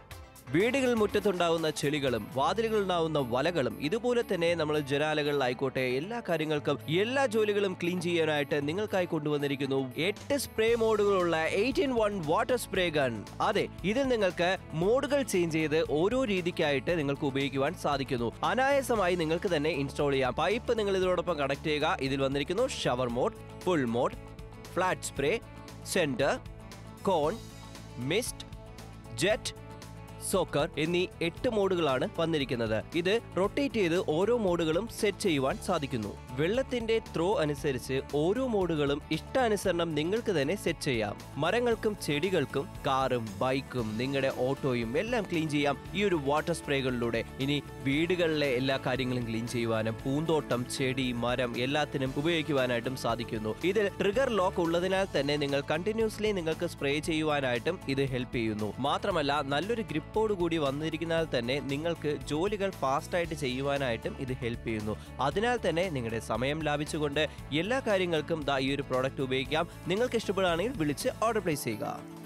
വീടുകൾ മുറ്റത്തുണ്ടാവുന്ന ചെളികളും വാതിലുകളിലുണ്ടാവുന്ന വലകളും ഇതുപോലെ തന്നെ നമ്മൾ ജനാലകളിലായിക്കോട്ടെ എല്ലാ കാര്യങ്ങൾക്കും എല്ലാ ജോലികളും ക്ലീൻ ചെയ്യാനായിട്ട് നിങ്ങൾക്കായി കൊണ്ടുവന്നിരിക്കുന്നു എട്ട് സ്പ്രേ മോഡുകളുള്ള eighteen one water spray gun അതെ ഇതിൽ നിങ്ങൾക്ക് മോഡുകൾ ചേഞ്ച് ചെയ്ത് ഓരോ രീതിക്കായിട്ട് നിങ്ങൾക്ക് ഉപയോഗിക്കുവാൻ സാധിക്കുന്നു അനായാസമായി നിങ്ങൾക്ക് തന്നെ ഇൻസ്റ്റാൾ ചെയ്യാം പൈപ്പ് നിങ്ങൾ ഇതിനോടൊപ്പം കണക്ട് ചെയ്യുക ഇതിൽ വന്നിരിക്കുന്നു shower mode full mode flat spray centre cone mist jet soaker എന്നീ എട്ട് മോഡുകളാണ് വന്നിരിക്കുന്നത് ഇത് റൊട്ടേറ്റ് ചെയ്ത് ഓരോ മോഡുകളും സെറ്റ് ചെയ്യുവാൻ സാധിക്കുന്നു വെള്ളത്തിന്റെ ത്രോ അനുസരിച്ച് ഓരോ മോഡുകളും ഇഷ്ടാനുസരണം നിങ്ങൾക്ക് തന്നെ സെറ്റ് ചെയ്യാം മരങ്ങൾക്കും ചെടികൾക്കും കാറും ബൈക്കും നിങ്ങളുടെ ഓട്ടോയും എല്ലാം ക്ലീൻ ചെയ്യാം ഈ ഒരു വാട്ടർ സ്പ്രേകളിലൂടെ ഇനി വീടുകളിലെ എല്ലാ കാര്യങ്ങളും ക്ലീൻ ചെയ്യുവാനും പൂന്തോട്ടം ചെടി മരം എല്ലാത്തിനും ഉപയോഗിക്കുവാനായിട്ടും സാധിക്കുന്നു ഇതിൽ ട്രിഗർ ലോക്ക് ഉള്ളതിനാൽ തന്നെ നിങ്ങൾ കണ്ടിന്യൂസ്ലി നിങ്ങൾക്ക് സ്പ്രേ ചെയ്യുവാനായിട്ടും ഇത് ഹെൽപ്പ് ചെയ്യുന്നു മാത്രമല്ല നല്ലൊരു ഗ്രിപ്പോട് കൂടി വന്നിരിക്കുന്നതിനാൽ തന്നെ നിങ്ങൾക്ക് ജോലികൾ ഫാസ്റ്റ് ആയിട്ട് ചെയ്യുവാനായിട്ടും ഇത് ഹെൽപ്പ് ചെയ്യുന്നു അതിനാൽ തന്നെ നിങ്ങളുടെ സമയം ലാഭിച്ചുകൊണ്ട് എല്ലാ കാര്യങ്ങൾക്കും ദാ ഈ ഒരു പ്രോഡക്റ്റ് ഉപയോഗിക്കാം നിങ്ങൾക്ക് ഇഷ്ടപ്പെടുകയാണെങ്കിൽ വിളിച്ച് ഓർഡർ പ്ലേസ് ചെയ്യുക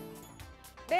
ദേ,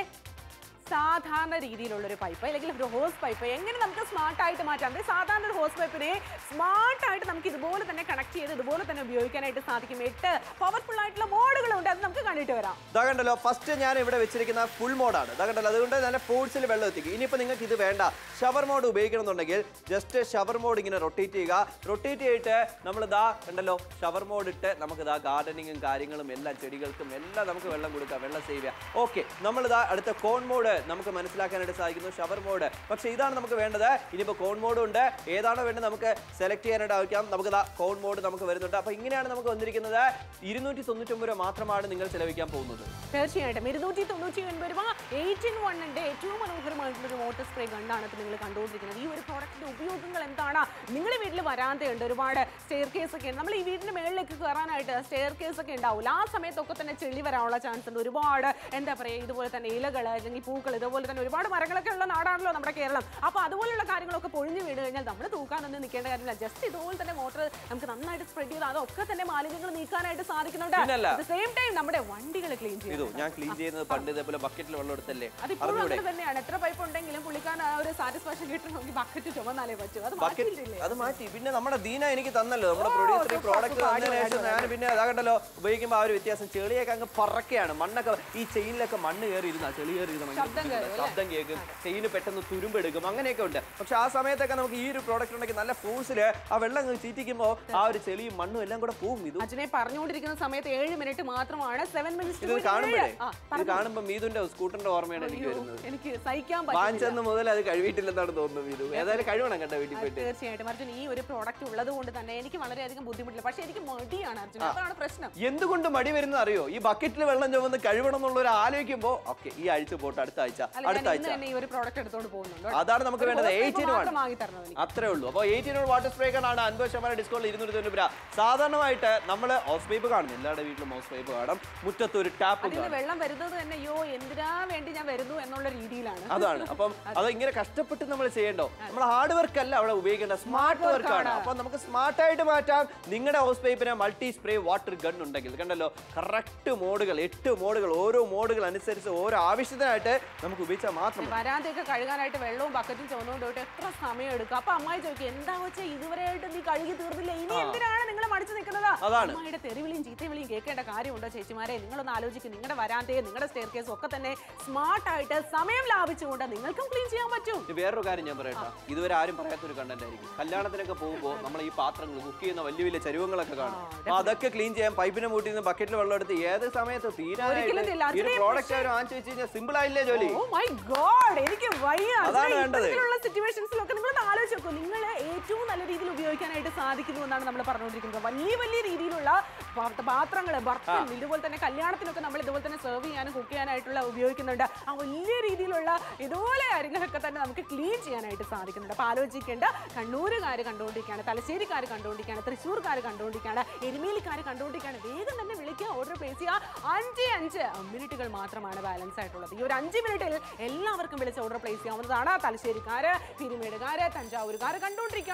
സാധാരണ രീതിയിലുള്ള ഒരു പൈപ്പ് അല്ലെങ്കിൽ ഒരു ഹോസ് പൈപ്പ് എങ്ങനെ നമുക്ക് സ്മാർട്ട് ആയിട്ട് മാറ്റാം ദേ, സാധാരണ ഒരു ഹോസ് പൈപ്പിനെ സ്മാർട്ട് ആയിട്ട് നമുക്ക് ഇതുപോലെ തന്നെ കണക്ട് ചെയ്ത് ഇതുപോലെ തന്നെ ഉപയോഗിക്കാനായിട്ട് സാധിക്കും എട്ട് പവർഫുൾ ആയിട്ടുള്ള മോഡുകളുണ്ട് അത് നമുക്ക് കണ്ടിട്ട് വരാം ഇതാ കണ്ടല്ലോ ഫസ്റ്റ് ഞാൻ ഇവിടെ വെച്ചിരിക്കുന്ന ഫുൾ മോഡാണ് ഇതാ കണ്ടല്ലോ അതുകൊണ്ട് നല്ല ഫോഴ്സിൽ വെള്ളം എത്തിക്കും ഇനിയിപ്പോൾ നിങ്ങൾക്ക് ഇത് വേണ്ട ഷവർ മോഡ് ഉപയോഗിക്കണമെന്നുണ്ടെങ്കിൽ ജസ്റ്റ് ഷവർ മോഡ് ഇങ്ങനെ റൊട്ടേറ്റ് ചെയ്യുക റൊട്ടേറ്റ് ചെയ്തിട്ട് നമ്മൾ ഇതാ കണ്ടല്ലോ ഷവർ മോഡ് ഇട്ട് നമുക്ക് ഇതാ ഗാർഡനിങ്ങും കാര്യങ്ങളും എല്ലാം ചെടികൾക്കും എല്ലാം നമുക്ക് വെള്ളം കൊടുക്കാം വെള്ളം സേവ് ചെയ്യാം ഓക്കെ നമ്മളിതാ അടുത്ത കോൺ മോഡ് നമുക്ക് മനസ്സിലാക്കാനായിട്ട് സാധിക്കുന്നു ഷവർ മോഡ് പക്ഷേ ഇതാണ് നമുക്ക് വേണ്ടത് ഇനിയിപ്പോൾ കോൺ മോഡും ഉണ്ട് ഏതാണോ വേണ്ടത് നമുക്ക് സെലക്ട് ചെയ്യാനായിട്ട് ആവശ്യം നമുക്ക് ഇതാ കോൺ മോഡ് നമുക്ക് വരുന്നുണ്ട് അപ്പോൾ ഇങ്ങനെയാണ് നമുക്ക് വന്നിരിക്കുന്നത് ഇരുന്നൂറ്റി തൊണ്ണൂറ്റൊമ്പത് രൂപ മാത്രമാണ് നിങ്ങൾ ചെലവഴിക്കാൻ പോകുന്നത് തീർച്ചയായിട്ടും ഇരുന്നൂറ്റി തൊണ്ണൂറ്റി ഒൻപത് രൂപ എയ്റ്റീൻ വണ്ണിന്റെ ഏറ്റവും മനോഹരമായിട്ടുള്ള ഒരു വാട്ടർ സ്പ്രേ ഗണ്ണാണ് ഇപ്പോൾ നിങ്ങൾ കണ്ടുകൊണ്ടിരിക്കുന്നത് ഈ ഒരു പ്രോഡക്റ്റിന്റെ ഉപയോഗങ്ങൾ എന്താണ് നിങ്ങളുടെ വീട്ടിൽ വരാന്തയുണ്ട് ഒരുപാട് സ്റ്റെയർ കേസ് ഒക്കെ ഉണ്ട് നമ്മൾ ഈ വീടിന്റെ മേളിലേക്ക് കയറാനായിട്ട് സ്റ്റെയർ കേസ് ഒക്കെ ഉണ്ടാവില്ല ആ സമയത്തൊക്കെ തന്നെ ചെളി വരാനുള്ള ചാൻസ് ഉണ്ട് ഒരുപാട് എന്താ പറയുക ഇതുപോലെ തന്നെ ഇലകൾ അല്ലെങ്കിൽ പൂക്കൾ ഇതുപോലെ തന്നെ ഒരുപാട് മരങ്ങളൊക്കെ ഉള്ള നാടാണല്ലോ നമ്മുടെ കേരളം അപ്പോൾ അതുപോലുള്ള കാര്യങ്ങളൊക്കെ പൊഴിഞ്ഞു വീണ് കഴിഞ്ഞാൽ നമ്മൾ തൂക്കാനൊന്നും നിൽക്കേണ്ട കാര്യമില്ല ജസ്റ്റ് ഇതുപോലെ തന്നെ മോട്ടർ നമുക്ക് നന്നായിട്ട് സ്പ്രെഡ് ചെയ്ത് അതൊക്കെ തന്നെ മാലിന്യങ്ങൾ നീക്കാനായിട്ട് സാധിക്കുന്നുണ്ട് പിന്നല്ല. സെയിം ടൈം നമ്മുടെ വണ്ടികൾ ക്ലീൻ ചെയ്യും ഇതോ ഞാൻ ക്ലീൻ ചെയ്യുന്നത് പണ്ട് ഇതേപോലെ ബക്കറ്റിൽ വെള്ളം എടുത്തല്ലേ അതിപ്പോഴും അറിഞ്ഞൂടെ അങ്ങനെ തന്നെയാണ് എത്ര പൈപ്പ് ഉണ്ടെങ്കിലും പുള്ളിക്കാൻ ആ ഒരു സാറ്റിസ്ഫാക്ഷൻ കിട്ടണമെങ്കിൽ ബക്കറ്റ് ചുമന്നാലേ പറ്റൂ അത് ബക്കറ്റ് മാറ്റിയിട്ടില്ലേ അത് മാറ്റി പിന്നെ നമ്മുടെ ദീന എനിക്ക് തന്നല്ലോ നമ്മുടെ ഓ, പ്രൊഡ്യൂസർ super, പ്രോഡക്റ്റ് super, തന്നതിന് ശേഷം അടിപൊളി, ഞാൻ പിന്നെ അതാകണ്ടല്ലോ ഉപയോഗിക്കുമ്പോൾ ആ ഒരു വ്യത്യാസം ചെളിയൊക്കെ അങ്ങ് പറക്കെയാണ് മണ്ണൊക്കെ ഈ ചെയിനിലൊക്കെ മണ്ണ് കയറി ഇരുന്ന ചെളി കയറി ഇരുന്ന ഭയങ്കര ശബ്ദം ബുദ്ധിമുട്ടാ. കേറും, ശബ്ദം കേൾക്കും ചെയിന് പെട്ടെന്ന് തുരുമ്പെടുക്കും അങ്ങനെയൊക്കെ ഉണ്ട് പക്ഷെ ആ സമയത്തൊക്കെ നമുക്ക് ഈ ഒരു പ്രോഡക്റ്റ് ഉണ്ടെങ്കിൽ നല്ല ഫോഴ്സിൽ ആ വെള്ളം അങ്ങ് ചീറ്റിക്കുമ്പോൾ ആ ഒരു ചെളിയും മണ്ണും എല്ലാം കൂടെ പോവും ഇത് അച്ഛനെ പറഞ്ഞുകൊണ്ടിരിക്കുന്ന സമയത്ത് ഏഴ് മിനിറ്റ് മാത്രമാണ് സെവൻ ഇത് കാണുമ്പോഴേ ഇത് കാണുമ്പോൾ മീതുന്റെ സ്കൂട്ടറിന്റെ ഓർമ്മയാണ് എനിക്ക് വരുന്നത് എനിക്ക് സഹിക്കാൻ പറ്റില്ല വാങ്ങിച്ചെന്ന് മുതൽ അത് കഴിവിട്ടില്ലെന്നാണ് തോന്നുന്നത് മീതു ഏതായാലും കഴിവണം കേട്ടോ വീട്ടിൽ പോയിട്ട് തീർച്ചയായിട്ടും അർജുൻ ഈ ഒരു പ്രോഡക്റ്റ് ഉള്ളത് കൊണ്ട് തന്നെ എനിക്ക് വളരെയധികം ബുദ്ധിമുട്ടില്ല പക്ഷെ എനിക്ക് മടിയാണ് അർജുൻ അതാണ് പ്രശ്നം എന്തുകൊണ്ട് മടി വരുന്നത് അറിയോ ഈ ബക്കറ്റിൽ വെള്ളം ചുമന്ന് കഴിവണം എന്നുള്ളൊരു ആലോചിക്കുമ്പോ ഓക്കെ ഈ ആഴ്ച പോട്ടെ അടുത്ത ആഴ്ച അല്ല അടുത്ത ഞാൻ ആഴ്ച ഇന്ന് തന്നെ ഈ ഒരു പ്രോഡക്റ്റ് എടുത്തോണ്ട് പോകുന്നുണ്ട് അതാണ് നമുക്ക് വേണ്ടത് എയ്റ്റീൻ വൺ മാത്രം വാങ്ങി തരണം എനിക്ക് അത്രേ ഉള്ളൂ അപ്പോൾ എയ്റ്റീൻ വൺ വാട്ടർ സ്പ്രേക്കാണ് അൻപത് ശതമാനം ഡിസ്കൗണ്ട് ഇരുന്നൂറ്റി തൊണ്ണൂറ് രൂപ സാധാരണമായിട്ട് നമ്മൾ ഹൗസ് പൈപ്പ് കാണും എല്ലാവരുടെ വീട്ടിലും ഹൗസ് പൈപ്പ് കാണും മുറ്റത്ത് ഒരു ടാപ്പും അതിന് കാണും വെള്ളം വരുന്നത് തന്നെ അയ്യോ എന്തിനാ വേണ്ടി ഞാൻ വരുന്നു എന്നുള്ള രീതിയിലാണ് അതാണ് അപ്പം അത് ഇങ്ങനെ കഷ്ടപ്പെട്ട് നമ്മൾ ചെയ്യണ്ടോ നമ്മൾ ഹാർഡ് വർക്ക് അല്ല അവിടെ ഉപയോഗിക്കേണ്ട സ്മാർട്ട് വർക്ക് ആണ് അപ്പൊ നമുക്ക് സ്മാർട്ട് ആയിട്ട് മാറ്റാം നിങ്ങളുടെ ഹൗസ് പൈപ്പിന് മൾട്ടി സ്പ്രേ വാട്ടർ ഗൺ ഉണ്ടെങ്കിൽ കണ്ടല്ലോ കറക്റ്റ് മോഡുകൾ എട്ട് മോഡുകൾ ഓരോ മോഡുകൾ അനുസരിച്ച് ഓരോ ആവശ്യത്തിനായിട്ട് നമുക്ക് ഉപയോഗിച്ചാൽ മാത്രം മതി. വരാന്തൊക്കെ കഴുകാനായിട്ട് വെള്ളവും ബക്കറ്റും ചുമന്നുകൊണ്ട് പോയിട്ട് എത്ര സമയം എടുക്കും അപ്പൊ അമ്മായി ചോദിക്കും എന്താ വെച്ചാൽ ഇതുവരെയായിട്ട് നീ കഴുകി തീർന്നില്ല ഇനി എന്തിനാണ് നിങ്ങൾ മടിച്ചു നിൽക്കുന്നത് അതാണ്. അമ്മായിയുടെ തെറിവിളിയും ചീത്തവിളിയും കേൾക്കേണ്ട കാര്യമുണ്ടോ ചേച്ചിമാരെ നിങ്ങളൊന്ന് ആലോചിക്കും നിങ്ങളുടെ വരാന്തയും നിങ്ങളുടെ സ്റ്റെയർ കേസും ഒക്കെ തന്നെ സ്മാർട്ട് ആയിട്ട് സമയം ലാഭിച്ചുകൊണ്ട് നിങ്ങൾക്കും ക്ലീൻ ചെയ്യാൻ പറ്റും ഇനി വേറൊരു കാര്യം ഞാൻ പറയട്ടെ ഇതുവരെ ആരും പറയാത്തൊരു കണ്ടന്റ് ആയിരിക്കും കല്യാണത്തിനൊക്കെ പോകുമ്പോൾ നമ്മൾ ഈ പാത്രങ്ങൾ കുക്ക് ചെയ്യുന്ന വലിയ വലിയ ചരുവങ്ങളൊക്കെ കാണും അപ്പൊ അതൊക്കെ ക്ലീൻ ചെയ്യാൻ പൈപ്പിനെ മൂട്ടി നിന്ന് ബക്കറ്റിൽ വെള്ളം എടുത്ത് ഏത് സമയത്ത് ഒരിക്കലും തീരാനായിട്ട് ഇല്ല. ഈ ഒരു അതിനെ പ്രോഡക്റ്റ് അവർ വാങ്ങിച്ചു വെച്ച് കഴിഞ്ഞാൽ സിമ്പിൾ ആയില്ലേ ജോലി ഓ മൈ ഗോഡ് എനിക്ക് വയ്യ അതാണ് വേണ്ടത്. ഇത്തരത്തിലുള്ള സിറ്റുവേഷൻസിലൊക്കെ നിങ്ങൾ ആലോചിച്ച് നോക്കൂ നിങ്ങൾ ഏറ്റവും നല്ല രീതിയിൽ ഉപയോഗിക്കാനായിട്ട് സാധിക്കുന്നു എന്നാണ് നമ്മൾ പറഞ്ഞുകൊണ്ടിരിക്കുന്നത് വലിയ വലിയ രീതിയിലുള്ള പാത്രങ്ങൾ ബർത്തൻ ഇതുപോലെ തന്നെ കല്യാണത്തിനൊക്കെ നമ്മൾ ഇതുപോലെ തന്നെ സെർവ് ചെയ്യാനും കുക്ക് ചെയ്യാനായിട്ടുള്ള ഉപയോഗിക്കുന്നുണ്ട് ആ വലിയ രീതിയിലുള്ള ഇതുപോലെ കാര്യങ്ങളൊക്കെ തന്നെ നമുക്ക് ക്ലീൻ ചെയ്യാനായിട്ട് സാധിക്കുന്നുണ്ട് അപ്പോൾ ആലോചിക്കേണ്ട കണ്ണൂരുകാർ കണ്ടുകൊണ്ടിരിക്കുകയാണ് തലശ്ശേരിക്കാർ കണ്ടുകൊണ്ടിരിക്കുകയാണ് തൃശ്ശൂർക്കാർ കണ്ടുകൊണ്ടിരിക്കുകയാണ് എരുമേലിക്കാർ കണ്ടുകൊണ്ടിരിക്കുകയാണ് വേഗം തന്നെ വിളിക്കുക ഓർഡർ പ്ലേസ് ചെയ്യുക അഞ്ച് അഞ്ച് മിനിറ്റുകൾ മാത്രമാണ് ബാലൻസ് ആയിട്ടുള്ളത് ഈ ഒരു അഞ്ച് മിനിറ്റിൽ എല്ലാവർക്കും വിളിച്ച് ഓർഡർ പ്ലേസ് ചെയ്യാവുന്നതാണ് തലശ്ശേരിക്കാര് പിരിമേടുകാര് തഞ്ചാവൂരുകാര് കണ്ടുകൊണ്ടിരിക്കുകയാണ്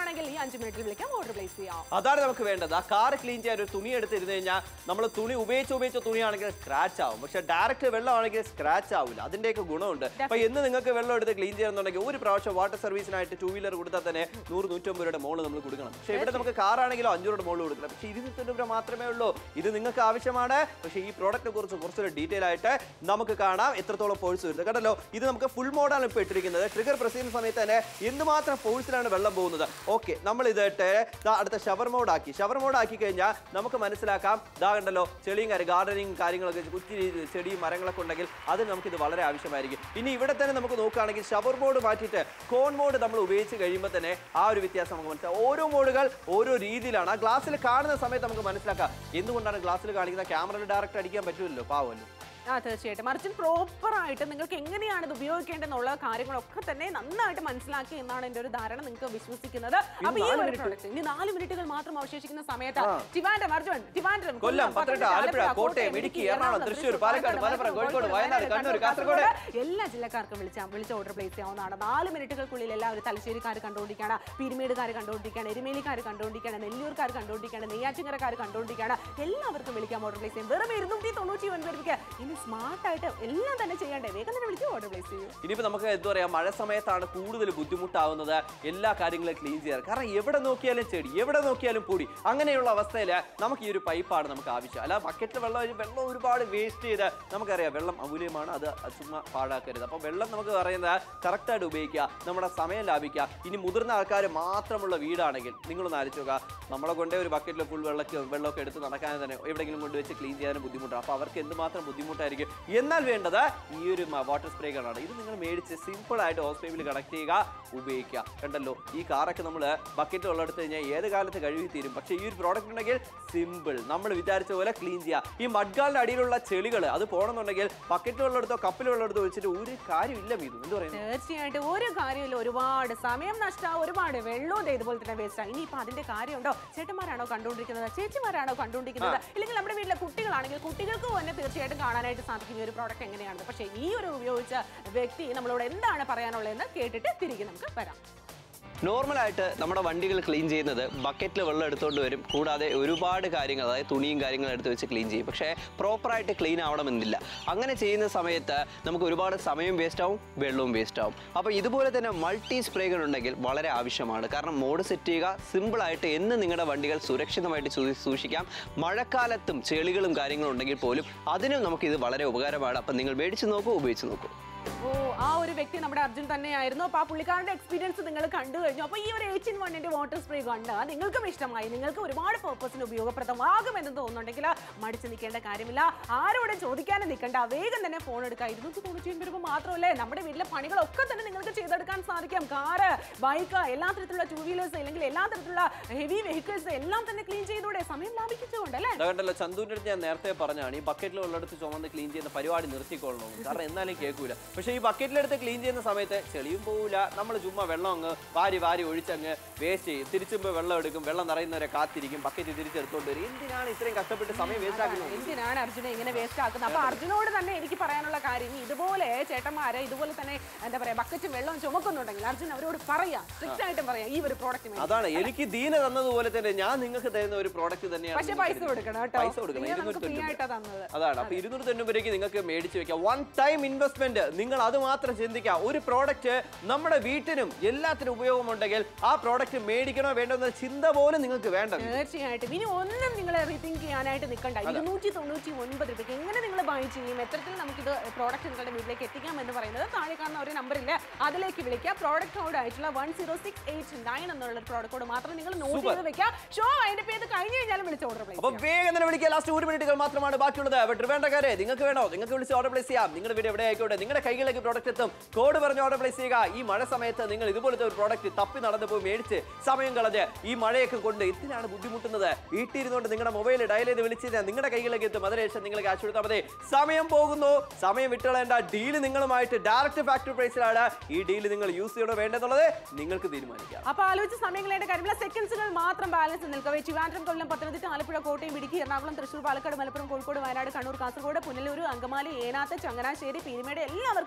ചെയ്യുകയാണെങ്കിൽ ഈ അഞ്ച് മിനിറ്റിൽ വിളിക്കാം ഓർഡർ പ്ലേസ് ചെയ്യാം അതാണ് നമുക്ക് വേണ്ടത് ആ കാർ ക്ലീൻ ചെയ്യാൻ ഒരു തുണി എടുത്തിരുന്നു കഴിഞ്ഞാൽ നമ്മൾ തുണി ഉപയോഗിച്ച് ഉപയോഗിച്ച തുണിയാണെങ്കിൽ സ്ക്രാച്ച് ആവും പക്ഷെ ഡയറക്റ്റ് വെള്ളമാണെങ്കിൽ സ്ക്രാച്ച് ആവില്ല അതിന്റെയൊക്കെ ഗുണമുണ്ട് അപ്പൊ എന്ന് നിങ്ങൾക്ക് വെള്ളം എടുത്ത് ക്ലീൻ ചെയ്യണമെന്നുണ്ടെങ്കിൽ ഒരു പ്രാവശ്യം വാട്ടർ സർവീസിനായിട്ട് ടൂ വീലർ കൊടുത്താൽ തന്നെ നൂറ് നൂറ്റമ്പത് രൂപയുടെ മോള് നമ്മൾ കൊടുക്കണം പക്ഷേ ഇവിടെ നമുക്ക് കാറാണെങ്കിലോ അഞ്ഞൂറ് മോള് കൊടുക്കണം പക്ഷേ ഇരുന്നൂറ്റി രൂപ മാത്രമേ ഉള്ളൂ ഇത് നിങ്ങൾക്ക് ആവശ്യമാണ് പക്ഷേ ഈ പ്രോഡക്റ്റിനെ കുറിച്ച് കുറച്ചൊരു ഡീറ്റെയിൽ ആയിട്ട് നമുക്ക് കാണാം എത്രത്തോളം ഫോഴ്സ് വരുന്നത് കണ്ടല്ലോ ഇത് നമുക്ക് ഫുൾ മോഡാണ് ഇപ്പോൾ ഇട്ടിരിക്കുന്നത് ട്രിഗർ പ്രസ് ചെയ്യുന്ന സമയത്ത് തന്നെ എന്തുമാത്രം ഫോഴ്സിലാണ് വെള്ളം പോകുന്നത് ഓക്കെ നമ്മൾ ഇതിട്ട് ദാ അടുത്ത ഷവർ മോഡ് ആക്കി ഷവർ മോഡ് ആക്കി കഴിഞ്ഞാൽ നമുക്ക് മനസ്സിലാക്കാം ദാ കണ്ടല്ലോ ചെളിയും കാര്യം ഗാർഡനിങ് കാര്യങ്ങളൊക്കെ ഒത്തിരി ചെടിയും മരങ്ങളൊക്കെ ഉണ്ടെങ്കിൽ അത് നമുക്കിത് വളരെ ആവശ്യമായിരിക്കും ഇനി ഇവിടെ തന്നെ നമുക്ക് നോക്കുകയാണെങ്കിൽ ഷവർ മോഡ് മാറ്റിയിട്ട് കോൺ മോഡ് നമ്മൾ ഉപയോഗിച്ച് കഴിയുമ്പോൾ തന്നെ ആ ഒരു വ്യത്യാസം നമുക്ക് മനസ്സിലാവും ഓരോ മോഡുകൾ ഓരോ രീതിയിലാണ് ആ ഗ്ലാസ്സിൽ കാണുന്ന സമയത്ത് നമുക്ക് മനസ്സിലാക്കാം എന്തുകൊണ്ടാണ് ഗ്ലാസ്സിൽ കാണിക്കുന്ന ക്യാമറയിൽ ഡയറക്റ്റ് അടിക്കാൻ പറ്റുമല്ലോ പാവമല്ലോ ആ തീർച്ചയായിട്ടും അർജുൻ പ്രോപ്പർ ആയിട്ട് നിങ്ങൾക്ക് എങ്ങനെയാണ് ഇത് ഉപയോഗിക്കേണ്ടതെന്നുള്ള കാര്യങ്ങളൊക്കെ തന്നെ നന്നായിട്ട് മനസ്സിലാക്കി എന്നാണ് എന്റെ ഒരു ധാരണ നിങ്ങൾക്ക് വിശ്വസിക്കുന്നത് അപ്പൊ ഈ ഒരു പ്രോഡക്റ്റ് ഇനി നാല് മിനിറ്റുകൾ മാത്രം അവശേഷിക്കുന്ന സമയത്ത് ട്രിവാൻഡ്രം അർജുൻ ട്രിവാൻഡ്രം കൊല്ലം, പത്തനംതിട്ട, ആലപ്പുഴ, കോട്ടയം, ഇടുക്കി, എറണാകുളം, തൃശ്ശൂർ, പാലക്കാട്, മലപ്പുറം, കോഴിക്കോട്, വയനാട്, കണ്ണൂർ, കാസർഗോഡ് എല്ലാ ജില്ലക്കാർക്കും വിളിച്ചാൽ വിളിച്ച് ഓർഡർ പ്ലേസ് ചെയ്യാവുന്നതാണ് നാല് മിനിറ്റുകൾക്കുള്ളിൽ എല്ലാവരും തലശ്ശേരിക്കാർ കണ്ടുകൊണ്ടിരിക്കുകയാണ് പീരുമേടുകാർ കണ്ടുകൊണ്ടിരിക്കുകയാണ് എരുമേലിക്കാർ കണ്ടുകൊണ്ടിരിക്കുകയാണ് നെല്ലൂർക്കാർ കണ്ടുകൊണ്ടിരിക്കുകയാണ് നെയ്യാറ്റിങ്ങരക്കാർ കണ്ടുകൊണ്ടിരിക്കുകയാണ് എല്ലാവർക്കും വിളിക്കാം ഓർഡർ പ്ലേസ് ചെയ്യാം വെറും ഇരുന്നൂറ്റി തൊണ്ണൂറ്റി ഒൻപത് രൂപയ്ക്ക് ഇനി സ്മാർട്ട് ആയിട്ട് എല്ലാം തന്നെ ചെയ്യണ്ടേ വേഗം തന്നെ വിളിച്ച് ഓർഡർ പ്ലേസ് ചെയ്യൂ ഇനിയിപ്പോ നമുക്ക് എന്താ പറയാ മഴ സമയത്താണ് കൂടുതൽ ബുദ്ധിമുട്ടാവുന്നത് എല്ലാ കാര്യങ്ങളും ക്ലീൻ ചെയ്യാൻ കാരണം എവിടെ നോക്കിയാലും ചെടി എവിടെ നോക്കിയാലും പൊടി അങ്ങനെയുള്ള അവസ്ഥയിൽ നമുക്ക് ഈ ഒരു പൈപ്പാണ് നമുക്ക് ആവശ്യം അല്ല ബക്കറ്റിൽ വെള്ളം ഒഴി- വെള്ളം ഒരുപാട് വേസ്റ്റ് ചെയ്ത് നമുക്കറിയാം വെള്ളം അമൂല്യമാണ് അത് ചുമ്മാ പാഴാക്കരുത് അപ്പോൾ വെള്ളം നമുക്ക് പറയുന്നത് കറക്റ്റായിട്ട് ഉപയോഗിക്കുക നമ്മുടെ സമയം ലാഭിക്കുക ഇനി മുതിർന്ന ആൾക്കാർ മാത്രമുള്ള വീടാണെങ്കിൽ നിങ്ങളൊന്ന് ആലോചിച്ച് നോക്കുക നമ്മളെ കൊണ്ടേ ഒരു ബക്കറ്റിൽ ഫുൾ വെള്ളമൊക്കെ വെള്ളമൊക്കെ എടുത്ത് നടക്കാൻ തന്നെ എവിടെയെങ്കിലും കൊണ്ടുവച്ച് ക്ലീൻ ചെയ്യാനും ബുദ്ധിമുട്ടാണ് അപ്പോൾ അവർക്ക് എന്തുമാത്രം ബുദ്ധിമുട്ടായിരിക്കും എന്നാൽ വേണ്ടത് ഈ ഒരു വാട്ടർ സ്പ്രേ ഗണ്ണാണ് ഇത് നിങ്ങൾ മേടിച്ച് സിമ്പിൾ ആയിട്ട് ഹോസ് പൈപ്പിൽ കണക്ട് ചെയ്യുക ഉപയോഗിക്കുക കണ്ടല്ലോ ഈ കാറൊക്കെ നമ്മൾ ബക്കറ്റ് വെള്ളം എടുത്തു കഴിഞ്ഞാൽ ഏത് കാലത്ത് കഴുകി തീരും പക്ഷേ ഈ ഒരു പ്രോഡക്റ്റ് ഉണ്ടെങ്കിൽ സിമ്പിൾ നമ്മൾ വിചാരിച്ച പോലെ ക്ലീൻ ചെയ്യുക ഈ മഡ്ഗാലിന്റെ അടിയിലുള്ള ചെളികൾ അത് പോകണമെന്നുണ്ടെങ്കിൽ ബക്കറ്റ് വെള്ളം എടുത്തോ കപ്പിൽ വെള്ളം എടുത്തോ വെച്ചിട്ട് ഒരു കാര്യമില്ല മീതു എന്ത് പറയുന്നത് തീർച്ചയായിട്ടും ഒരു കാര്യമില്ല ഒരുപാട് സമയം നഷ്ടം ഒരുപാട് വെള്ളവും ദേ ഇതുപോലെ തന്നെ വേസ്റ്റ് ആയി ഇനിയിപ്പോ അതിന്റെ കാര്യമുണ്ടോ ചേട്ടന്മാരാണോ കണ്ടുകൊണ്ടിരിക്കുന്നത് ചേച്ചിമാരാണോ കണ്ടുകൊണ്ടിരിക്കുന്നത് ഇല്ലെങ്കിൽ നമ്മുടെ വീട്ടിലെ കുട്ടികളാണെങ്കിൽ കുട്ടികൾക്ക് തന്നെ തീർച്ചയായിട്ടും കാണാനായിട്ട് സാധിക്കും ഈ ഒരു പ്രോഡക്റ്റ് എങ്ങനെയാണ് പക്ഷേ ഈ ഒരു ഉപയോഗിച്ച വ്യക്തി നമ്മളോട് എന്താണ് പറയാനുള്ളതെന്ന് കേട്ടിട്ട് തിരികെ നമുക്ക് വരാം നോർമലായിട്ട് നമ്മുടെ വണ്ടികൾ ക്ലീൻ ചെയ്യുന്നത് ബക്കറ്റിൽ വെള്ളം എടുത്തുകൊണ്ട് വരും കൂടാതെ ഒരുപാട് കാര്യങ്ങൾ അതായത് തുണിയും കാര്യങ്ങളും എടുത്ത് വെച്ച് ക്ലീൻ ചെയ്യും പക്ഷേ പ്രോപ്പറായിട്ട് ക്ലീൻ ആവണമെന്നില്ല അങ്ങനെ ചെയ്യുന്ന സമയത്ത് നമുക്ക് ഒരുപാട് സമയം വേസ്റ്റ് ആവും വെള്ളവും വേസ്റ്റ് ആവും അപ്പോൾ ഇതുപോലെ തന്നെ മൾട്ടി സ്പ്രേകൾ ഉണ്ടെങ്കിൽ വളരെ ആവശ്യമാണ് കാരണം മോഡ് സെറ്റ് ചെയ്യുക സിമ്പിളായിട്ട് എന്ന് നിങ്ങളുടെ വണ്ടികൾ സുരക്ഷിതമായിട്ട് സൂ- സൂക്ഷിക്കാം മഴക്കാലത്തും ചെളികളും കാര്യങ്ങളും ഉണ്ടെങ്കിൽ പോലും അതിനും നമുക്കിത് വളരെ ഉപകാരമാണ് അപ്പം നിങ്ങൾ മേടിച്ച് നോക്കൂ ഉപയോഗിച്ച് നോക്കൂ ഓ ആ ഒരു വ്യക്തി നമ്മുടെ അർജുൻ തന്നെയായിരുന്നു അപ്പൊ ആ പുള്ളിക്കാരന്റെ എക്സ്പീരിയൻസ് നിങ്ങൾ കണ്ടു കഴിഞ്ഞു അപ്പൊ ഈ ഒരു എയ്റ്റീൻ വണ്ണിന്റെ വാട്ടർ സ്പ്രേ കണ്ട് നിങ്ങൾക്കും ഇഷ്ടമായി നിങ്ങൾക്ക് ഒരുപാട് പർപ്പസിന് ഉപയോഗപ്രദമാകുമെന്ന് തോന്നുന്നുണ്ടെങ്കിൽ മടിച്ചു നിൽക്കേണ്ട കാര്യമില്ല ആരോടും ചോദിക്കാനും നിൽക്കണ്ട വേഗം തന്നെ ഫോൺ എടുക്കുക ഇരുന്നൂറ്റി തൊണ്ണൂറ്റി ഒൻപത് രൂപ മാത്രമല്ലേ നമ്മുടെ വീട്ടിലെ പണികളൊക്കെ തന്നെ നിങ്ങൾക്ക് ചെയ്തെടുക്കാൻ സാധിക്കും കാറ് ബൈക്ക് എല്ലാ തരത്തിലുള്ള ടൂ വീലേഴ്സ് അല്ലെങ്കിൽ എല്ലാ തരത്തിലുള്ള ഹെവി വെഹിക്കിൾസ് എല്ലാം തന്നെ ക്ലീൻ ചെയ്തൂടെ സമയം ലാഭിച്ചുകൊണ്ട് അല്ലേ അതുകൊണ്ടല്ലോ ചന്തുവിന്റെ അടുത്ത് ഞാൻ നേരത്തെ പറഞ്ഞാണ് ഈ ബക്കറ്റിൽ വെള്ളമെടുത്ത് ചുമന്ന് ക്ലീൻ ചെയ്യുന്ന പരിപാടി നിർത്തിക്കൊള്ളണം കാരണം എന്നാലും കേൾക്കൂല പക്ഷേ ഈ ബക്കറ്റിലെടുത്ത് ക്ലീൻ ചെയ്യുന്ന സമയത്ത് ചെളിയും പോവില്ല നമ്മൾ ചുമ്മാ വെള്ളം അങ്ങ് വാരി വാരി ഒഴിച്ചങ്ങ് വേസ്റ്റ് ചെയ്യും തിരിച്ചുമ്പോൾ വെള്ളം എടുക്കും വെള്ളം നിറയുന്നവരെ കാത്തിരിക്കും ബക്കറ്റ് തിരിച്ചെടുത്തോണ്ട് വരും എന്തിനാണ് ഇത്രയും കഷ്ടപ്പെട്ട് സമയം വേസ്റ്റ് ആക്കുന്നത് എന്തിനാണ് അർജുനെ ഇങ്ങനെ വേസ്റ്റ് ആക്കുന്നത് അപ്പൊ അർജുനോട് തന്നെ എനിക്ക് പറയാനുള്ള കാര്യം ഇതുപോലെ ചേട്ടന്മാരെ ഇതുപോലെ തന്നെ എന്താ പറയാ ബക്കറ്റും വെള്ളവും ചുമക്കുന്നുണ്ടെങ്കിൽ അർജുൻ അവരോട് പറയാം സ്ട്രിക്റ്റ് ആയിട്ടും പറയാം ഈ ഒരു പ്രോഡക്റ്റ് അതാണ് എനിക്ക് ദീന തന്നതുപോലെ തന്നെ ഞാൻ നിങ്ങൾക്ക് തരുന്ന ഒരു പ്രോഡക്റ്റ് തന്നെയാണ് പക്ഷെ നിങ്ങൾക്ക് പൈസ തരുന്നത്. കൊടുക്കണം കേട്ടോ പൈസ കൊടുക്കണം ഇത് നമുക്ക് ഇരുന്നൂറ്റി ഫ്രീ തൊണ്ണൂറ് ആയിട്ടാ തന്നത് അതാണ് അപ്പൊ ഇരുന്നൂറ്റി തൊണ്ണൂറ് നിങ്ങൾക്ക് മേടിച്ച് വെക്കാം വൺ ടൈം ഇൻവെസ്റ്റ്മെന്റ് നിങ്ങൾ അത് മാത്രം ചിന്തിക്കുക ഒരു പ്രോഡക്റ്റ് നമ്മുടെ വീട്ടിനും എല്ലാത്തിനും ഉപയോഗമുണ്ടെങ്കിൽ ആ പ്രോഡക്റ്റ് മേടിക്കണോ വേണ്ടോ എന്ന ചിന്ത പോലും നിങ്ങൾക്ക് വേണ്ട തീർച്ചയായിട്ടും ഇനി ഒന്നും നിങ്ങൾ റീതിങ്ക് ചെയ്യാനായിട്ട് നിൽക്കണ്ട ഇരുന്നൂറ്റി തൊണ്ണൂറ്റി ഒൻപത് രൂപയ്ക്ക് എങ്ങനെ നിങ്ങൾ ബൈ ചെയ്യും എത്രത്തിൽ നമുക്കിത് പ്രോഡക്റ്റ് നിങ്ങളുടെ വീട്ടിലേക്ക് എത്തിക്കാം എന്ന് പറയുന്നത് താഴെ കാണുന്ന ഒരു നമ്പറില്ല അതിലേക്ക് വിളിക്കുക പ്രോഡക്റ്റ് കോഡ് ആയിട്ടുള്ള one zero six eight nine എന്നുള്ള പ്രോഡക്റ്റ് കോഡ് മാത്രം നിങ്ങൾ നോട്ട് Super. ചെയ്ത് വെക്കുക ഷോ അതിന്റെ പേര് കഴിഞ്ഞ് കഴിഞ്ഞാലും വിളിച്ച് ഓർഡർ പ്ലേസ് അപ്പൊ വേഗം തന്നെ വിളിക്കുക ലാസ്റ്റ് ഒരു മിനിറ്റുകൾ മാത്രമാണ് ബാക്കിയുള്ളത് അപ്പൊ ട്രിവേണ്ടക്കാരെ നിങ്ങൾക്ക് വേണോ നിങ്ങൾക്ക് വിളിച്ച് ഓർഡർ പ്ലേസ് ചെയ്യാം നിങ്ങളുടെ വീട് എവിടെ ആയിക്കോട്ടെ നിങ്ങളുടെ കൈകളിലേക്ക് പ്രോഡക്റ്റ് എത്തും കോഡ് പറഞ്ഞ് ഓർഡർ പ്ലേസ് ചെയ്യുക ഈ മഴ സമയത്ത് നിങ്ങൾ ഇതുപോലത്തെ ഒരു പ്രോഡക്റ്റ് തപ്പി നടന്നു പോയി മേടിച്ച് സമയം കളഞ്ഞ് ഈ മഴയൊക്കെ കൊണ്ട് എന്തിനാണ് ബുദ്ധിമുട്ടുന്നത് വീട്ടിലിരുന്നുകൊണ്ട് നിങ്ങളുടെ മൊബൈൽ ഡയൽ ചെയ്ത് വിളിച്ച് കഴിഞ്ഞാൽ നിങ്ങളുടെ കൈകളിലേക്ക് എത്തും അതിനുശേഷം നിങ്ങൾ ക്യാഷ് കൊടുത്താൽ മതി സമയം പോകുന്നു സമയം വിട്ടുകളയേണ്ട ഡീല് നിങ്ങളുമായിട്ട് ഡയറക്റ്റ് ഫാക്ടറി പ്രൈസിലാണ് ഈ ഡീല് നിങ്ങൾ യൂസ് ചെയ്യണോ വേണ്ടെന്നുള്ളത് നിങ്ങൾക്ക് തീരുമാനിക്കാം അപ്പൊ ആലോചിച്ച് സമയങ്ങളായിട്ട് കാര്യമില്ല സെക്കൻഡുകൾ മാത്രം ബാലൻസ് നിൽക്കവേ ട്രിവാൻഡ്രം കൊല്ലം പത്തനംതിട്ട ആലപ്പുഴ കോട്ടയം ഇടുക്കി എറണാകുളം തൃശൂർ പാലക്കാട് മലപ്പുറം കോഴിക്കോട് വയനാട് കണ്ണൂർ കാസർഗോഡ് പുനലൂർ അങ്കമാലി ഏനാത്ത് ചങ്ങനാശ്ശേരി പീരുമേട് എല്ലാവർക്കും വിളിച്ച് ഓർഡർ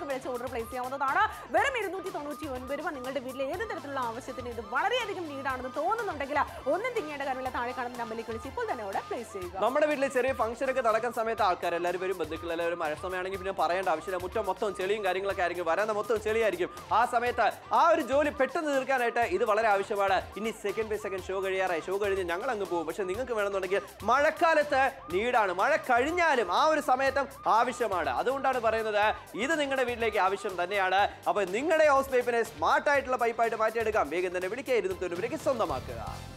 ഓർഡർ പ്ലേസ് ചെയ്യാവുന്നതാണ് വെറും ഇരുന്നൂറ്റി തൊണ്ണൂറ്റി ഒൻപത് രൂപ നിങ്ങളുടെ വീട്ടിൽ ഏത് തരത്തിലുള്ള ആവശ്യത്തിന് ഇത് വളരെയധികം നീഡാണെന്ന് തോന്നുന്നുണ്ടെങ്കിൽ ഒന്നും തിങ്ങേണ്ട കാര്യമില്ല താഴെ കാണുന്ന നമ്പറിലേക്ക് വിളിച്ച് ഇപ്പോൾ തന്നെ ഓർഡർ പ്ലേസ് ചെയ്യുക നമ്മുടെ വീട്ടിൽ ചെറിയ ഫംഗ്ഷൻ ഒക്കെ നടക്കുന്ന സമയത്ത് ആൾക്കാർ എല്ലാവരും വരും ബന്ധുക്കൾ എല്ലാവരും മഴ സമയമാണെങ്കിൽ പിന്നെ പറയേണ്ട ആവശ്യമില്ല മുറ്റം മൊത്തം ചെളിയും കാര്യങ്ങളൊക്കെ ആയിരിക്കും വരാൻ മൊത്തം ചെളിയായിരിക്കും ആ സമയത്ത് ആ ഒരു ജോലി പെട്ടെന്ന് തീർക്കാനായിട്ട് ഇത് വളരെ ആവശ്യമാണ് ഇനി സെക്കൻഡ് ബൈ സെക്കൻഡ് ഷോ കഴിയാറായി ഷോ കഴിഞ്ഞ് ഞങ്ങൾ അങ്ങ് പോകും പക്ഷെ നിങ്ങൾക്ക് വേണമെന്നുണ്ടെങ്കിൽ മഴക്കാലത്ത് നീടാണ് മഴ കഴിഞ്ഞാലും ആ ഒരു സമയത്തും ആവശ്യമാണ് അതുകൊണ്ടാണ് പറയുന്നത് ഇത് നിങ്ങളുടെ വീട്ടിലേക്ക് ആവശ്യം തന്നെയാണ് അപ്പൊ നിങ്ങളുടെ ഹൗസ് പൈപ്പിനെ സ്മാർട്ട് ആയിട്ടുള്ള പൈപ്പായിട്ട് മാറ്റിയെടുക്കാം വേഗം തന്നെ വിളിക്കുക ഇരുന്നൂറ്റി സ്വന്തമാക്കുക